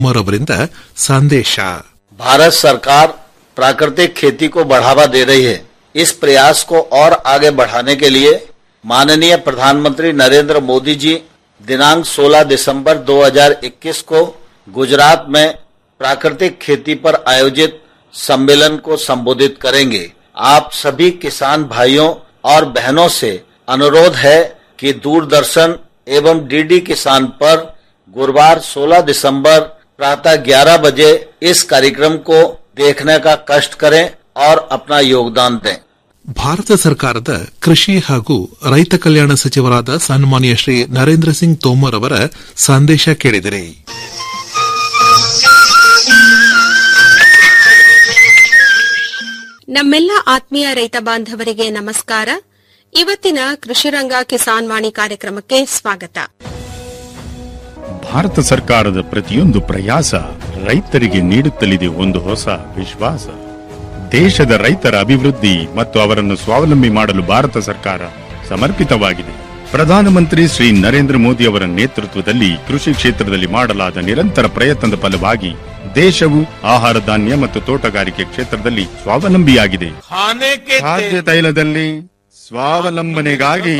ಕುಮಾರ್ ಅವರಿಂದ ಸಂದೇಶ भारत सरकार प्राकृतिक खेती को बढ़ावा दे रही है इस प्रयास को और आगे बढ़ाने के लिए माननीय प्रधानमंत्री नरेंद्र मोदी जी दिनांक 16 दिसंबर 2021 को गुजरात में प्राकृतिक खेती पर आयोजित सम्मेलन को संबोधित करेंगे आप सभी किसान भाइयों और बहनों से अनुरोध है कि दूरदर्शन एवं डीडी किसान पर गुरुवार 16 दिसंबर प्रातः 11 बजे इस कार्यक्रम को देखने का कष्ट करें और अपना योगदान दें ಭಾರತ ಸರ್ಕಾರದ ಕೃಷಿ ಹಾಗೂ ರೈತ ಕಲ್ಯಾಣ ಸಚಿವರಾದ ಸನ್ಮಾನ್ಯ ಶ್ರೀ ನರೇಂದ್ರ ಸಿಂಗ್ ತೋಮರ್ ಅವರ ಸಂದೇಶ ಕೇಳಿದಿರಿ ನಮ್ಮೆಲ್ಲ ಆತ್ಮೀಯ ರೈತ ಬಾಂಧವರಿಗೆ ನಮಸ್ಕಾರ ಇವತ್ತಿನ ಕೃಷಿರಂಗ ಕಿಸಾನ್ ವಾಣಿ ಕಾರ್ಯಕ್ರಮಕ್ಕೆ ಸ್ವಾಗತ ಭಾರತ ಸರ್ಕಾರದ ಪ್ರತಿಯೊಂದು ಪ್ರಯಾಸ ರೈತರಿಗೆ ನೀಡುತ್ತಲಿದೆ ಒಂದು ಹೊಸ ವಿಶ್ವಾಸ ದೇಶದ ರೈತರ ಅಭಿವೃದ್ಧಿ ಮತ್ತು ಅವರನ್ನು ಸ್ವಾವಲಂಬಿ ಮಾಡಲು ಭಾರತ ಸರ್ಕಾರ ಸಮರ್ಪಿತವಾಗಿದೆ ಪ್ರಧಾನಮಂತ್ರಿ ಶ್ರೀ ನರೇಂದ್ರ ಮೋದಿ ಅವರ ನೇತೃತ್ವದಲ್ಲಿ ಕೃಷಿ ಕ್ಷೇತ್ರದಲ್ಲಿ ಮಾಡಲಾದ ನಿರಂತರ ಪ್ರಯತ್ನದ ಫಲವಾಗಿ ದೇಶವು ಆಹಾರ ಧಾನ್ಯ ಮತ್ತು ತೋಟಗಾರಿಕೆ ಕ್ಷೇತ್ರದಲ್ಲಿ ಸ್ವಾವಲಂಬಿಯಾಗಿದೆ खाने के ಖಾದ್ಯ ತೈಲದಲ್ಲಿ ಸ್ವಾವಲಂಬನೆಗಾಗಿ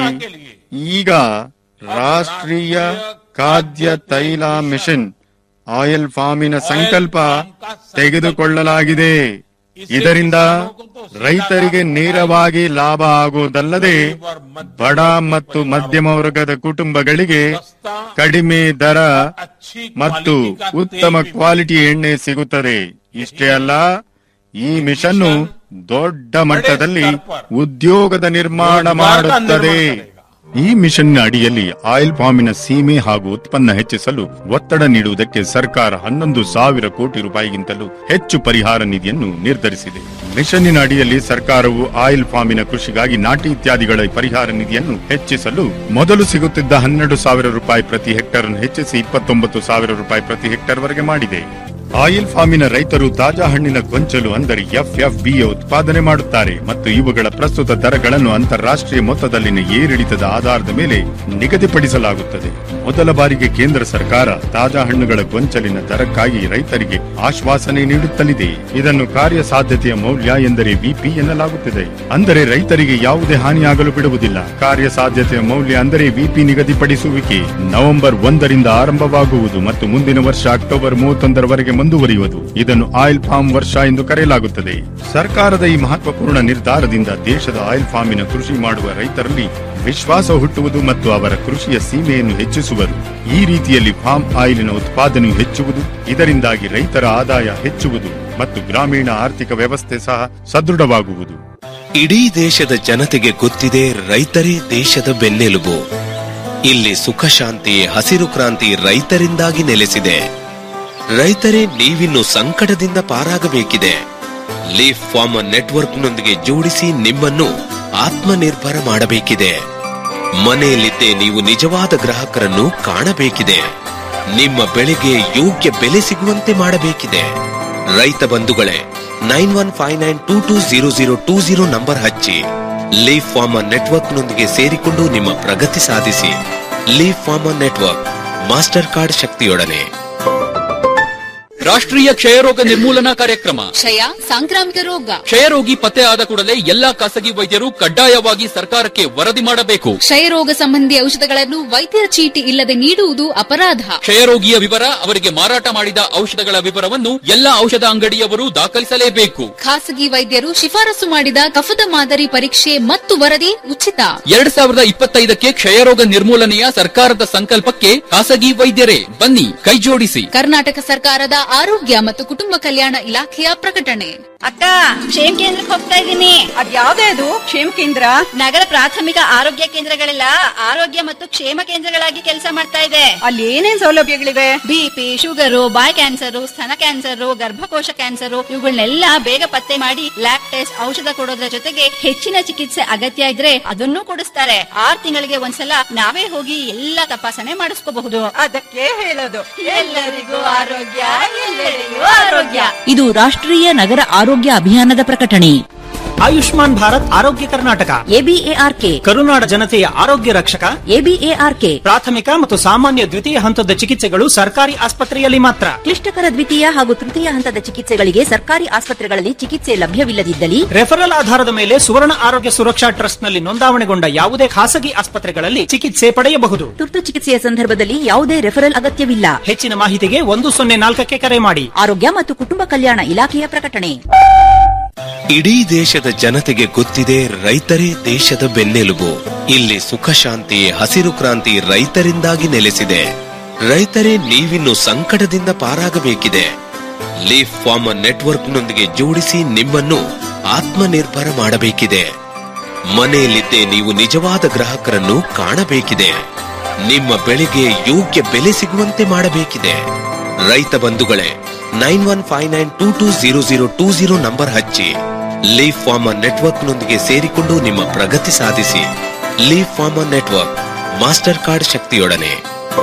ಈಗ ರಾಷ್ಟ್ರೀಯ ಖಾದ್ಯ ತೈಲ ಮಿಷನ್ ಆಯಿಲ್ ಫಾರ್ಮಿನ ಸಂಕಲ್ಪ ತೆಗೆದುಕೊಳ್ಳಲಾಗಿದೆ ಇದರಿಂದ ರೈತರಿಗೆ ನೇರವಾಗಿ ಲಾಭ ಆಗುವುದಲ್ಲದೆ ಬಡ ಮತ್ತು ಮಧ್ಯಮ ವರ್ಗದ ಕುಟುಂಬಗಳಿಗೆ ಕಡಿಮೆ ದರ ಮತ್ತು ಉತ್ತಮ ಕ್ವಾಲಿಟಿ ಎಣ್ಣೆ ಸಿಗುತ್ತದೆ ಇಷ್ಟೇ ಅಲ್ಲ ಈ ಮಿಷನ್ನು ದೊಡ್ಡ ಮಟ್ಟದಲ್ಲಿ ಉದ್ಯೋಗದ ನಿರ್ಮಾಣ ಮಾಡುತ್ತದೆ ಈ ಮಿಷನ್ನ ಅಡಿಯಲ್ಲಿ ಆಯಿಲ್ ಫಾರ್ಮಿನ ಸೀಮೆ ಹಾಗೂ ಉತ್ಪನ್ನ ಹೆಚ್ಚಿಸಲು ಒತ್ತಡ ನೀಡುವುದಕ್ಕೆ ಸರ್ಕಾರ ಹನ್ನೊಂದು ಸಾವಿರ ಕೋಟಿ ರೂಪಾಯಿಗಿಂತಲೂ ಹೆಚ್ಚು ಪರಿಹಾರ ನಿಧಿಯನ್ನು ನಿರ್ಧರಿಸಿದೆ ಮಿಷನ್ನಿನ ಅಡಿಯಲ್ಲಿ ಸರ್ಕಾರವು ಆಯಿಲ್ ಫಾರ್ಮಿನ ಕೃಷಿಗಾಗಿ ನಾಟಿ ಇತ್ಯಾದಿಗಳ ಪರಿಹಾರ ನಿಧಿಯನ್ನು ಹೆಚ್ಚಿಸಲು ಮೊದಲು ಸಿಗುತ್ತಿದ್ದ ಹನ್ನೆರಡು ಸಾವಿರ ರೂಪಾಯಿ ಪ್ರತಿ ಹೆಕ್ಟರ್ ಅನ್ನು ಹೆಚ್ಚಿಸಿ ಇಪ್ಪತ್ತೊಂಬತ್ತು ಸಾವಿರ ರೂಪಾಯಿ ಪ್ರತಿ ಹೆಕ್ಟರ್ ವರೆಗೆ ಮಾಡಿದೆ ಆಯಿಲ್ ಫಾರ್ಮಿನ ರೈತರು ತಾಜಾ ಹಣ್ಣಿನ ಗೊಂಚಲು ಅಂದರೆ ಎಫ್ಎಫ್ಬಿ ಉತ್ಪಾದನೆ ಮಾಡುತ್ತಾರೆ ಮತ್ತು ಇವುಗಳ ಪ್ರಸ್ತುತ ದರಗಳನ್ನು ಅಂತಾರಾಷ್ಟ್ರೀಯ ಮೊತ್ತದಲ್ಲಿನ ಏರಿಳಿತದ ಆಧಾರದ ಮೇಲೆ ನಿಗದಿಪಡಿಸಲಾಗುತ್ತದೆ ಮೊದಲ ಬಾರಿಗೆ ಕೇಂದ್ರ ಸರ್ಕಾರ ತಾಜಾ ಹಣ್ಣುಗಳ ಗೊಂಚಲಿನ ದರಕ್ಕಾಗಿ ರೈತರಿಗೆ ಆಶ್ವಾಸನೆ ನೀಡುತ್ತಲಿದೆ ಇದನ್ನು ಕಾರ್ಯಸಾಧ್ಯತೆಯ ಮೌಲ್ಯ ಎಂದರೆ ವಿಪಿ ಎನ್ನಲಾಗುತ್ತದೆ ಅಂದರೆ ರೈತರಿಗೆ ಯಾವುದೇ ಹಾನಿಯಾಗಲು ಬಿಡುವುದಿಲ್ಲ ಕಾರ್ಯಸಾಧ್ಯತೆಯ ಮೌಲ್ಯ ಅಂದರೆ ವಿಪಿ ನಿಗದಿಪಡಿಸುವಿಕೆ ನವೆಂಬರ್ ಒಂದರಿಂದ ಆರಂಭವಾಗುವುದು ಮತ್ತು ಮುಂದಿನ ವರ್ಷ ಅಕ್ಟೋಬರ್ ಮೂವತ್ತೊಂದರವರೆಗೆ ಮುಂದುವರಿಯುವುದು ಇದನ್ನು ಆಯಿಲ್ ಫಾರ್ಮ್ ವರ್ಷ ಎಂದು ಕರೆಯಲಾಗುತ್ತದೆ ಸರ್ಕಾರದ ಈ ಮಹತ್ವಪೂರ್ಣ ನಿರ್ಧಾರದಿಂದ ದೇಶದ ಆಯಿಲ್ ಫಾರ್ಮಿನ ಕೃಷಿ ಮಾಡುವ ರೈತರಲ್ಲಿ ವಿಶ್ವಾಸ ಹುಟ್ಟುವುದು ಮತ್ತು ಅವರ ಕೃಷಿಯ ಸೀಮೆಯನ್ನು ಹೆಚ್ಚಿಸುವರು ಈ ರೀತಿಯಲ್ಲಿ ಫಾರ್ಮ್ ಆಯಿಲಿನ ಉತ್ಪಾದನೆಯು ಹೆಚ್ಚುವುದು ಇದರಿಂದಾಗಿ ರೈತರ ಆದಾಯ ಹೆಚ್ಚುವುದು ಮತ್ತು ಗ್ರಾಮೀಣ ಆರ್ಥಿಕ ವ್ಯವಸ್ಥೆ ಸಹ ಸದೃಢವಾಗುವುದು ಇಡೀ ದೇಶದ ಜನತೆಗೆ ಗೊತ್ತಿದೆ ರೈತರೇ ದೇಶದ ಬೆನ್ನೆಲುಬು ಇಲ್ಲಿ ಸುಖ ಶಾಂತಿ ಹಸಿರು ಕ್ರಾಂತಿ ರೈತರಿಂದಾಗಿ ನೆಲೆಸಿದೆ ರೈತರೇ ನೀವಿನ್ನು ಸಂಕಟದಿಂದ ಪಾರಾಗಬೇಕಿದೆ ಲೀಫ್ ಫಾರ್ಮರ್ ನೆಟ್ವರ್ಕ್ನೊಂದಿಗೆ ಜೋಡಿಸಿ ನಿಮ್ಮನ್ನು ಆತ್ಮನಿರ್ಭರ ಮಾಡಬೇಕಿದೆ ಮನೆಯಲ್ಲಿದ್ದೇ ನೀವು ನಿಜವಾದ ಗ್ರಾಹಕರನ್ನು ಕಾಣಬೇಕಿದೆ ನಿಮ್ಮ ಬೆಳೆಗೆ ಯೋಗ್ಯ ಬೆಲೆ ಸಿಗುವಂತೆ ಮಾಡಬೇಕಿದೆ ರೈತ ಬಂಧುಗಳೇ nine one five nine two two zero zero two zero number ಹಚ್ಚಿ ಲೀಫ್ ಫಾರ್ಮರ್ ನೆಟ್ವರ್ಕ್ನೊಂದಿಗೆ ಸೇರಿಕೊಂಡು ನಿಮ್ಮ ಪ್ರಗತಿ ಸಾಧಿಸಿ leaf farmer network master card ಶಕ್ತಿಯೊಡನೆ ರಾಷ್ಟ್ರೀಯ ಕ್ಷಯರೋಗ ನಿರ್ಮೂಲನಾ ಕಾರ್ಯಕ್ರಮ ಕ್ಷಯ ಸಾಂಕ್ರಾಮಿಕ ರೋಗ ಕ್ಷಯರೋಗಿ ಪತ್ತೆ ಆದ ಕೂಡಲೇ ಎಲ್ಲಾ ಖಾಸಗಿ ವೈದ್ಯರು ಕಡ್ಡಾಯವಾಗಿ ಸರ್ಕಾರಕ್ಕೆ ವರದಿ ಮಾಡಬೇಕು ಕ್ಷಯರೋಗ ಸಂಬಂಧಿ ಔಷಧಗಳನ್ನು ವೈದ್ಯರ ಚೀಟಿ ಇಲ್ಲದೆ ನೀಡುವುದು ಅಪರಾಧ ಕ್ಷಯರೋಗಿಯ ವಿವರ ಅವರಿಗೆ ಮಾರಾಟ ಮಾಡಿದ ಔಷಧಗಳ ವಿವರವನ್ನು ಎಲ್ಲಾ ಔಷಧ ಅಂಗಡಿಯವರು ದಾಖಲಿಸಲೇಬೇಕು ಖಾಸಗಿ ವೈದ್ಯರು ಶಿಫಾರಸು ಮಾಡಿದ ಕಫದ ಮಾದರಿ ಪರೀಕ್ಷೆ ಮತ್ತು ವರದಿ ಉಚಿತ ಎರಡ್ ಸಾವಿರದ ಇಪ್ಪತ್ತೈದಕ್ಕೆ ಕ್ಷಯರೋಗ ನಿರ್ಮೂಲನೆಯ ಸರ್ಕಾರದ ಸಂಕಲ್ಪಕ್ಕೆ ಖಾಸಗಿ ವೈದ್ಯರೇ ಬನ್ನಿ ಕೈಜೋಡಿಸಿ ಕರ್ನಾಟಕ ಸರ್ಕಾರದ ಆರೋಗ್ಯ ಮತ್ತು ಕುಟುಂಬ ಕಲ್ಯಾಣ ಇಲಾಖೆಯ ಪ್ರಕಟಣೆ ಅಕ್ಕ ಕ್ಷೇಮ ಕೇಂದ್ರಕ್ಕೆ ಹೋಗ್ತಾ ಇದ್ದೀನಿ ಅದ್ಯಾವ್ದೇ ಅದು ಕ್ಷೇಮ ಕೇಂದ್ರ ನಗರ ಪ್ರಾಥಮಿಕ ಆರೋಗ್ಯ ಕೇಂದ್ರಗಳೆಲ್ಲ ಆರೋಗ್ಯ ಮತ್ತು ಕ್ಷೇಮ ಕೇಂದ್ರಗಳಾಗಿ ಕೆಲಸ ಮಾಡ್ತಾ ಇದೆ ಅಲ್ಲಿ ಏನೇನ್ ಸೌಲಭ್ಯಗಳಿವೆ ಬಿಪಿ ಶುಗರು ಬಾಯ್ ಕ್ಯಾನ್ಸರ್ ಸ್ತನ ಕ್ಯಾನ್ಸರ್ ಗರ್ಭಕೋಶ ಕ್ಯಾನ್ಸರ್ ಇವುಗಳನ್ನೆಲ್ಲ ಬೇಗ ಪತ್ತೆ ಮಾಡಿ ಲ್ಯಾಬ್ ಟೆಸ್ಟ್ ಔಷಧ ಕೊಡೋದ್ರ ಜೊತೆಗೆ ಹೆಚ್ಚಿನ ಚಿಕಿತ್ಸೆ ಅಗತ್ಯ ಇದ್ರೆ ಅದನ್ನೂ ಕೊಡಿಸ್ತಾರೆ ಆರ್ ತಿಂಗಳಿಗೆ ಒಂದ್ಸಲ ನಾವೇ ಹೋಗಿ ಎಲ್ಲಾ ತಪಾಸಣೆ ಮಾಡಿಸ್ಕೋಬಹುದು ಅದಕ್ಕೆ ಹೇಳೋದು ಎಲ್ಲರಿಗೂ ಆರೋಗ್ಯ ಎಲ್ಲರಿಗೂ ಆರೋಗ್ಯ ಇದು ರಾಷ್ಟ್ರೀಯ ನಗರ ಆರೋಗ್ಯ ಅಭಿಯಾನದ ಪ್ರಕಟಣೆ ಆಯುಷ್ಮಾನ್ ಭಾರತ್ ಆರೋಗ್ಯ ಕರ್ನಾಟಕ ಎಬಿಎಆರ್ಕೆ ಕರುನಾಡ ಜನತೆಯ ಆರೋಗ್ಯ ರಕ್ಷಕ ಎಬಿಎಆರ್ಕೆ ಪ್ರಾಥಮಿಕ ಮತ್ತು ಸಾಮಾನ್ಯ ದ್ವಿತೀಯ ಹಂತದ ಚಿಕಿತ್ಸೆಗಳು ಸರ್ಕಾರಿ ಆಸ್ಪತ್ರೆಯಲ್ಲಿ ಮಾತ್ರ ಕ್ಲಿಷ್ಟಕರ ದ್ವಿತೀಯ ಹಾಗೂ ತೃತೀಯ ಹಂತದ ಚಿಕಿತ್ಸೆಗಳಿಗೆ ಸರ್ಕಾರಿ ಆಸ್ಪತ್ರೆಗಳಲ್ಲಿ ಚಿಕಿತ್ಸೆ ಲಭ್ಯವಿಲ್ಲದಿದ್ದಲ್ಲಿ ರೆಫರಲ್ ಆಧಾರದ ಮೇಲೆ ಸುವರ್ಣ ಆರೋಗ್ಯ ಸುರಕ್ಷಾ ಟ್ರಸ್ಟ್ನಲ್ಲಿ ನೋಂದಾವಣೆಗೊಂಡ ಯಾವುದೇ ಖಾಸಗಿ ಆಸ್ಪತ್ರೆಗಳಲ್ಲಿ ಚಿಕಿತ್ಸೆ ಪಡೆಯಬಹುದು ತುರ್ತು ಚಿಕಿತ್ಸೆಯ ಸಂದರ್ಭದಲ್ಲಿ ಯಾವುದೇ ರೆಫರಲ್ ಅಗತ್ಯವಿಲ್ಲ ಹೆಚ್ಚಿನ ಮಾಹಿತಿಗೆ ಒಂದು ಸೊನ್ನೆ ನಾಲ್ಕಕ್ಕೆ ಕರೆ ಮಾಡಿ ಆರೋಗ್ಯ ಮತ್ತು ಕುಟುಂಬ ಕಲ್ಯಾಣ ಇಲಾಖೆಯ ಪ್ರಕಟಣೆ ಇಡೀ ದೇಶದ ಜನತೆಗೆ ಗೊತ್ತಿದೆ ರೈತರೇ ದೇಶದ ಬೆನ್ನೆಲುಬು ಇಲ್ಲಿ ಸುಖ ಶಾಂತಿ ಹಸಿರು ಕ್ರಾಂತಿ ರೈತರಿಂದಾಗಿ ನೆಲೆಸಿದೆ ರೈತರೇ ನೀವಿನ್ನು ಸಂಕಟದಿಂದ ಪಾರಾಗಬೇಕಿದೆ ಲೀಫ್ ಫಾರ್ಮರ್ ನೆಟ್ವರ್ಕ್ನೊಂದಿಗೆ ಜೋಡಿಸಿ ನಿಮ್ಮನ್ನು ಆತ್ಮನಿರ್ಭರ ಮಾಡಬೇಕಿದೆ ಮನೆಯಲ್ಲಿದ್ದೇ ನೀವು ನಿಜವಾದ ಗ್ರಾಹಕರನ್ನು ಕಾಣಬೇಕಿದೆ ನಿಮ್ಮ ಬೆಳೆಗೆ ಯೋಗ್ಯ ಬೆಲೆ ಸಿಗುವಂತೆ ಮಾಡಬೇಕಿದೆ ರೈತ ಬಂಧುಗಳೇ nine one five nine two two zero zero two zero number ಹಚ್ಚಿ ಲೀಫ್ ಫಾರ್ಮರ್ ನೆಟ್ವರ್ಕ್ನೊಂದಿಗೆ ಸೇರಿಕೊಂಡು ನಿಮ್ಮ ಪ್ರಗತಿ ಸಾಧಿಸಿ leaf farmer network master card ಶಕ್ತಿಯೊಡನೆ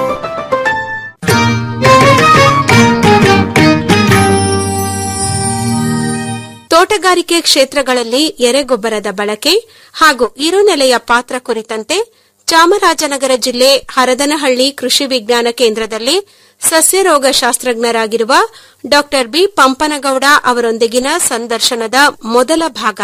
ತೋಟಗಾರಿಕೆ ಕ್ಷೇತ್ರಗಳಲ್ಲಿ ಎರೆಗೊಬ್ಬರದ ಬಳಕೆ ಹಾಗೂ ಇರುನೆಲೆಯ ಪಾತ್ರ ಕುರಿತಂತೆ ಚಾಮರಾಜನಗರ ಜಿಲ್ಲೆ ಹರದನಹಳ್ಳಿ ಕೃಷಿ ವಿಜ್ಞಾನ ಕೇಂದ್ರದಲ್ಲಿ ಸಸ್ಯರೋಗ ಶಾಸ್ತ್ರಜ್ಞರಾಗಿರುವ ಡಾ ಬಿ ಪಂಪನಗೌಡ ಅವರೊಂದಿಗಿನ ಸಂದರ್ಶನದ ಮೊದಲ ಭಾಗ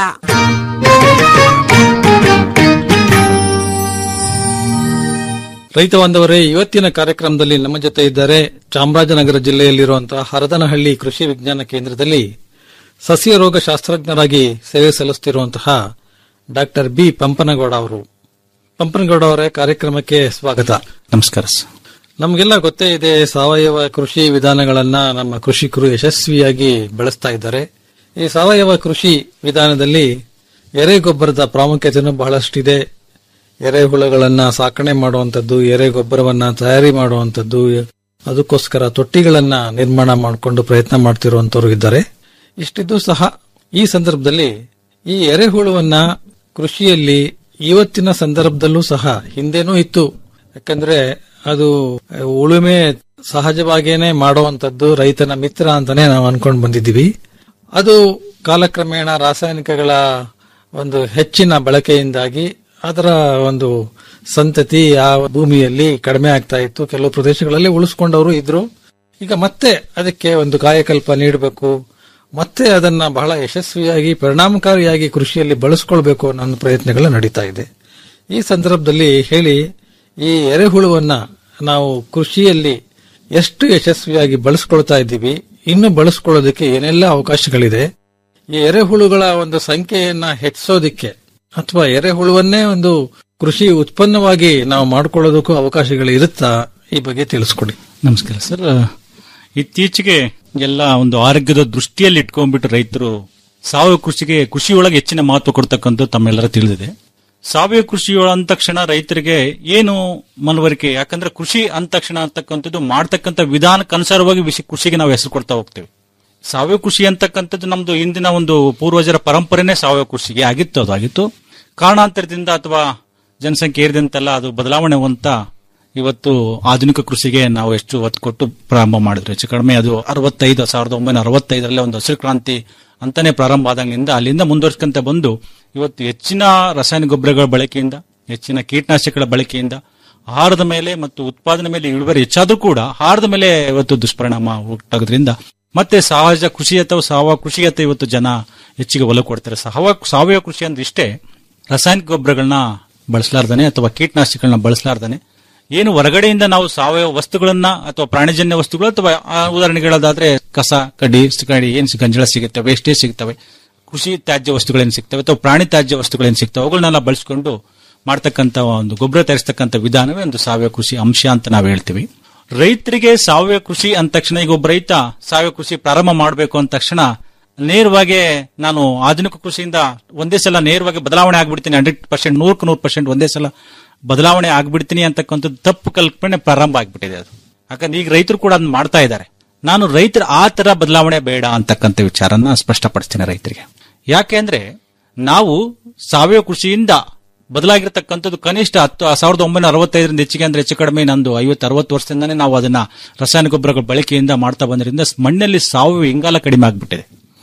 ರೈತ ಬಾಂಧವರೇ ಇವತ್ತಿನ ಕಾರ್ಯಕ್ರಮದಲ್ಲಿ ನಮ್ಮ ಜೊತೆ ಇದ್ದಾರೆ ಚಾಮರಾಜನಗರ ಜಿಲ್ಲೆಯಲ್ಲಿರುವಂತಹ ಹರದನಹಳ್ಳಿ ಕೃಷಿ ವಿಜ್ಞಾನ ಕೇಂದ್ರದಲ್ಲಿ ಸಸ್ಯ ರೋಗ ಶಾಸ್ತ್ರಜ್ಞರಾಗಿ ಸೇವೆ ಸಲ್ಲಿಸುತ್ತಿರುವಂತಹ ಡಾಕ್ಟರ್ ಬಿ ಪಂಪನಗೌಡ ಅವರು ಪಂಪನಗೌಡ ಅವರೇ ಕಾರ್ಯಕ್ರಮಕ್ಕೆ ಸ್ವಾಗತ ನಮಸ್ಕಾರ ನಮಗೆಲ್ಲ ಗೊತ್ತೇ ಇದೆ ಸಾವಯವ ಕೃಷಿ ವಿಧಾನಗಳನ್ನ ನಮ್ಮ ಕೃಷಿಕರು ಯಶಸ್ವಿಯಾಗಿ ಬೆಳೆಸ್ತಾ ಇದ್ದಾರೆ ಈ ಸಾವಯವ ಕೃಷಿ ವಿಧಾನದಲ್ಲಿ ಎರೆಗೊಬ್ಬರದ ಪ್ರಾಮುಖ್ಯತೆಯೂ ಬಹಳಷ್ಟಿದೆ ಎರೆಹುಳಗಳನ್ನ ಸಾಕಣೆ ಮಾಡುವಂತದ್ದು ಎರೆಗೊಬ್ಬರವನ್ನ ತಯಾರಿ ಮಾಡುವಂತದ್ದು ಅದಕ್ಕೋಸ್ಕರ ತೊಟ್ಟಿಗಳನ್ನ ನಿರ್ಮಾಣ ಮಾಡಿಕೊಂಡು ಪ್ರಯತ್ನ ಮಾಡ್ತಿರುವಂತವರು ಇದ್ದಾರೆ ಇಷ್ಟಿದ್ದು ಸಹ ಈ ಸಂದರ್ಭದಲ್ಲಿ ಈ ಎರೆಹುಳುವನ್ನ ಕೃಷಿಯಲ್ಲಿ ಇವತ್ತಿನ ಸಂದರ್ಭದಲ್ಲೂ ಸಹ ಹಿಂದೆನೂ ಇತ್ತು ಯಾಕಂದ್ರೆ ಅದು ಉಳುಮೆ ಸಹಜವಾಗಿಯೇ ಮಾಡುವಂತದ್ದು ರೈತನ ಮಿತ್ರ ಅಂತಾನೆ ನಾವು ಅನ್ಕೊಂಡ್ ಬಂದಿದ್ದೀವಿ ಅದು ಕಾಲಕ್ರಮೇಣ ರಾಸಾಯನಿಕಗಳ ಒಂದು ಹೆಚ್ಚಿನ ಬಳಕೆಯಿಂದಾಗಿ ಅದರ ಒಂದು ಸಂತತಿ ಆ ಭೂಮಿಯಲ್ಲಿ ಕಡಿಮೆ ಆಗ್ತಾ ಇತ್ತು ಕೆಲವು ಪ್ರದೇಶಗಳಲ್ಲಿ ಉಳಿಸ್ಕೊಂಡವರು ಇದ್ರು ಈಗ ಮತ್ತೆ ಅದಕ್ಕೆ ಒಂದು ಕಾಯಕಲ್ಪ ನೀಡಬೇಕು ಮತ್ತೆ ಅದನ್ನ ಬಹಳ ಯಶಸ್ವಿಯಾಗಿ ಪರಿಣಾಮಕಾರಿಯಾಗಿ ಕೃಷಿಯಲ್ಲಿ ಬಳಸ್ಕೊಳ್ಬೇಕು ಅನ್ನೋ ಪ್ರಯತ್ನಗಳು ನಡೀತಾ ಇದೆ ಈ ಸಂದರ್ಭದಲ್ಲಿ ಹೇಳಿ ಈ ಎರೆಹುಳುವನ್ನ ನಾವು ಕೃಷಿಯಲ್ಲಿ ಎಷ್ಟು ಯಶಸ್ವಿಯಾಗಿ ಬಳಸ್ಕೊಳ್ತಾ ಇದ್ದೀವಿ ಇನ್ನು ಬಳಸ್ಕೊಳ್ಳೋದಕ್ಕೆ ಏನೆಲ್ಲ ಅವಕಾಶಗಳಿದೆ ಈ ಎರೆಹುಳುಗಳ ಒಂದು ಸಂಖ್ಯೆಯನ್ನ ಹೆಚ್ಚಿಸೋದಿಕ್ಕೆ ಅಥವಾ ಎರೆಹುಳುವನ್ನೇ ಒಂದು ಕೃಷಿ ಉತ್ಪನ್ನವಾಗಿ ನಾವು ಮಾಡ್ಕೊಳ್ಳೋದಕ್ಕೂ ಅವಕಾಶಗಳು ಇರುತ್ತಾ ಈ ಬಗ್ಗೆ ತಿಳಿಸ್ಕೊಡಿ ನಮಸ್ಕಾರ ಸರ್ ಇತ್ತೀಚೆಗೆ ಎಲ್ಲ ಒಂದು ಆರೋಗ್ಯದ ದೃಷ್ಟಿಯಲ್ಲಿ ಇಟ್ಕೊಂಡ್ಬಿಟ್ಟು ರೈತರು ಸಾವಯವ ಕೃಷಿಗೆ ಕೃಷಿಯೊಳಗೆ ಹೆಚ್ಚಿನ ಮಹತ್ವ ಕೊಡ್ತಕ್ಕಂಥ ತಮ್ಮೆಲ್ಲರ ತಿಳಿದಿದೆ ಸಾವಯವ ಕೃಷಿಯೊಳ ಅಂದ ತಕ್ಷಣ ರೈತರಿಗೆ ಏನು ಮನವರಿಕೆ ಯಾಕಂದ್ರೆ ಕೃಷಿ ಅಂದ ತಕ್ಷಣ ಅಂತಕ್ಕಂಥದ್ದು ಮಾಡ್ತಕ್ಕಂಥ ವಿಧಾನಕ್ಕನುಸಾರವಾಗಿ ವಿಷ- ಕೃಷಿಗೆ ನಾವು ಹೆಸರು ಕೊಡ್ತಾ ಹೋಗ್ತೇವೆ ಸಾವಯವ ಕೃಷಿ ಅಂತಕ್ಕಂಥದ್ದು ನಮ್ದು ಇಂದಿನ ಒಂದು ಪೂರ್ವಜರ ಪರಂಪರೆನೇ ಸಾವಯವ ಕೃಷಿಗೆ ಆಗಿತ್ತು ಅದಾಗಿತ್ತು ಕಾರಣಾಂತರದಿಂದ ಅಥವಾ ಜನಸಂಖ್ಯೆ ಏರಿದಂತೆಲ್ಲ ಅದು ಬದಲಾವಣೆ ಹೊಂತ ಇವತ್ತು ಆಧುನಿಕ ಕೃಷಿಗೆ ನಾವು ಎಷ್ಟು ಒತ್ತು ಕೊಟ್ಟು ಪ್ರಾರಂಭ ಮಾಡಿದ್ರು ಹೆಚ್ಚು ಕಡಿಮೆ ಅದು ಅರವತ್ತೈದು ಸಾವಿರದ ಒಂಬೈನೂರ ಅರವತ್ತೈದರಲ್ಲಿ ಒಂದು ಹಸಿರು ಕ್ರಾಂತಿ ಅಂತಾನೆ ಪ್ರಾರಂಭ ಆದಂಗಿಂದ ಅಲ್ಲಿಂದ ಮುಂದುವರ್ಸ್ಕೊಂತ ಬಂದು ಇವತ್ತು ಹೆಚ್ಚಿನ ರಾಸಾಯನಿಕ ಗೊಬ್ಬರಗಳ ಬಳಕೆಯಿಂದ ಹೆಚ್ಚಿನ ಕೀಟನಾಶಕಗಳ ಬಳಕೆಯಿಂದ ಆಹಾರದ ಮೇಲೆ ಮತ್ತು ಉತ್ಪಾದನೆ ಮೇಲೆ ಇಳುವರಿ ಹೆಚ್ಚಾದ್ರೂ ಕೂಡ ಆಹಾರದ ಮೇಲೆ ಇವತ್ತು ದುಷ್ಪರಿಣಾಮ ಉಂಟಾಗೋದ್ರಿಂದ ಮತ್ತೆ ಸಹಜ ಕೃಷಿ ಅಥವಾ ಸಾವಯವ ಕೃಷಿಯತ್ತ ಇವತ್ತು ಜನ ಹೆಚ್ಚಿಗೆ ಒಲವು ಕೊಡ್ತಾರೆ ಸಾವಯವ ಸಾವಯವ ಕೃಷಿ ಅಂದ್ರೆ ಇಷ್ಟೇ ರಾಸಾಯನಿಕ ಗೊಬ್ಬರಗಳನ್ನ ಬಳಸಲಾರ್ದಾನೆ ಅಥವಾ ಕೀಟನಾಶಕಗಳನ್ನ ಬಳಸಲಾರ್ದಾನೆ ಏನು ಹೊರಗಡೆಯಿಂದ ನಾವು ಸಾವಯವ ವಸ್ತುಗಳನ್ನ ಅಥವಾ ಪ್ರಾಣಿಜನ್ಯ ವಸ್ತುಗಳು ಅಥವಾ ಆ ಉದಾಹರಣೆಗಳಾದ್ರೆ ಕಸ ಕಡ್ಡಿ ಕಡಿ ಏನ್ ಸಿ- ಗಂಜಳ ಸಿಗುತ್ತೆ ವೇಸ್ಟೇಜ್ ಸಿಗ್ತವೆ ಕೃಷಿ ತ್ಯಾಜ್ಯ ವಸ್ತುಗಳೇನು ಸಿಗ್ತವೆ ಅಥವಾ ಪ್ರಾಣಿ ತ್ಯಾಜ್ಯ ವಸ್ತುಗಳೇನು ಸಿಗ್ತವೆ ಅವುಗಳನ್ನೆಲ್ಲ ಬಳಸ್ಕೊಂಡು ಮಾಡ್ತಕ್ಕಂಥ ಒಂದು ಗೊಬ್ಬರ ತಯಾರಿಸ್ತಕ್ಕಂಥ ವಿಧಾನವೇ ಒಂದು ಸಾವಯವ ಕೃಷಿ ಅಂಶ ಅಂತ ನಾವು ಹೇಳ್ತೀವಿ ರೈತರಿಗೆ ಸಾವಯವ ಕೃಷಿ ಅಂದ ತಕ್ಷಣ ಈಗ ಒಬ್ಬ ರೈತ ಸಾವಯವ ಕೃಷಿ ಪ್ರಾರಂಭ ಮಾಡಬೇಕು ಅಂದ ತಕ್ಷಣ ನೇರವಾಗಿ ನಾನು ಆಧುನಿಕ ಕೃಷಿಯಿಂದ ಒಂದೇ ಸಲ ನೇರವಾಗಿ ಬದಲಾವಣೆ ಆಗ್ಬಿಡ್ತೀನಿ ಹಂಡ್ರೆಡ್ ಪರ್ಸೆಂಟ್ ನೂರಕ್ಕೆ ನೂರು ಪರ್ಸೆಂಟ್ ಒಂದೇ ಸಲ ಬದಲಾವಣೆ ಆಗ್ಬಿಡ್ತೀನಿ ಅಂತಕ್ಕಂಥದ್ದು ತಪ್ಪು ಕಲ್ಪನೆ ಪ್ರಾರಂಭ ಆಗ್ಬಿಟ್ಟಿದೆ ಅದು ಯಾಕಂದ್ರೆ ಈಗ ರೈತರು ಕೂಡ ಅದನ್ನ ಮಾಡ್ತಾ ಇದ್ದಾರೆ ನಾನು ರೈತರ ಆ ತರ ಬದಲಾವಣೆ ಬೇಡ ಅಂತಕ್ಕಂಥ ವಿಚಾರನ ಸ್ಪಷ್ಟಪಡಿಸ್ತೀನಿ ರೈತರಿಗೆ ಯಾಕೆ ಅಂದ್ರೆ ನಾವು ಸಾವಯವ ಕೃಷಿಯಿಂದ ಬದಲಾಗಿರ್ತಕ್ಕಂಥದ್ದು ಕನಿಷ್ಠ ಹತ್ತು ಸಾವಿರದ ಒಂಬೈನೂರ ಅರವತ್ತೈದರಿಂದ ಹೆಚ್ಚಿಗೆ ಅಂದ್ರೆ ಹೆಚ್ಚು ಕಡಿಮೆ ನಂದು ಐವತ್ತು ಅರವತ್ತು ವರ್ಷದಿಂದಾನೇ ನಾವು ಅದನ್ನ ರಾಸಾಯನಿಕ ಗೊಬ್ಬರಗಳ ಬಳಕೆಯಿಂದ ಮಾಡ್ತಾ ಬಂದ್ರಿಂದ ಮಣ್ಣಲ್ಲಿ ಸಾವಯವ ಇಂಗಾಲ ಕಡಿಮೆ ಆಗ್ಬಿಟ್ಟಿದೆ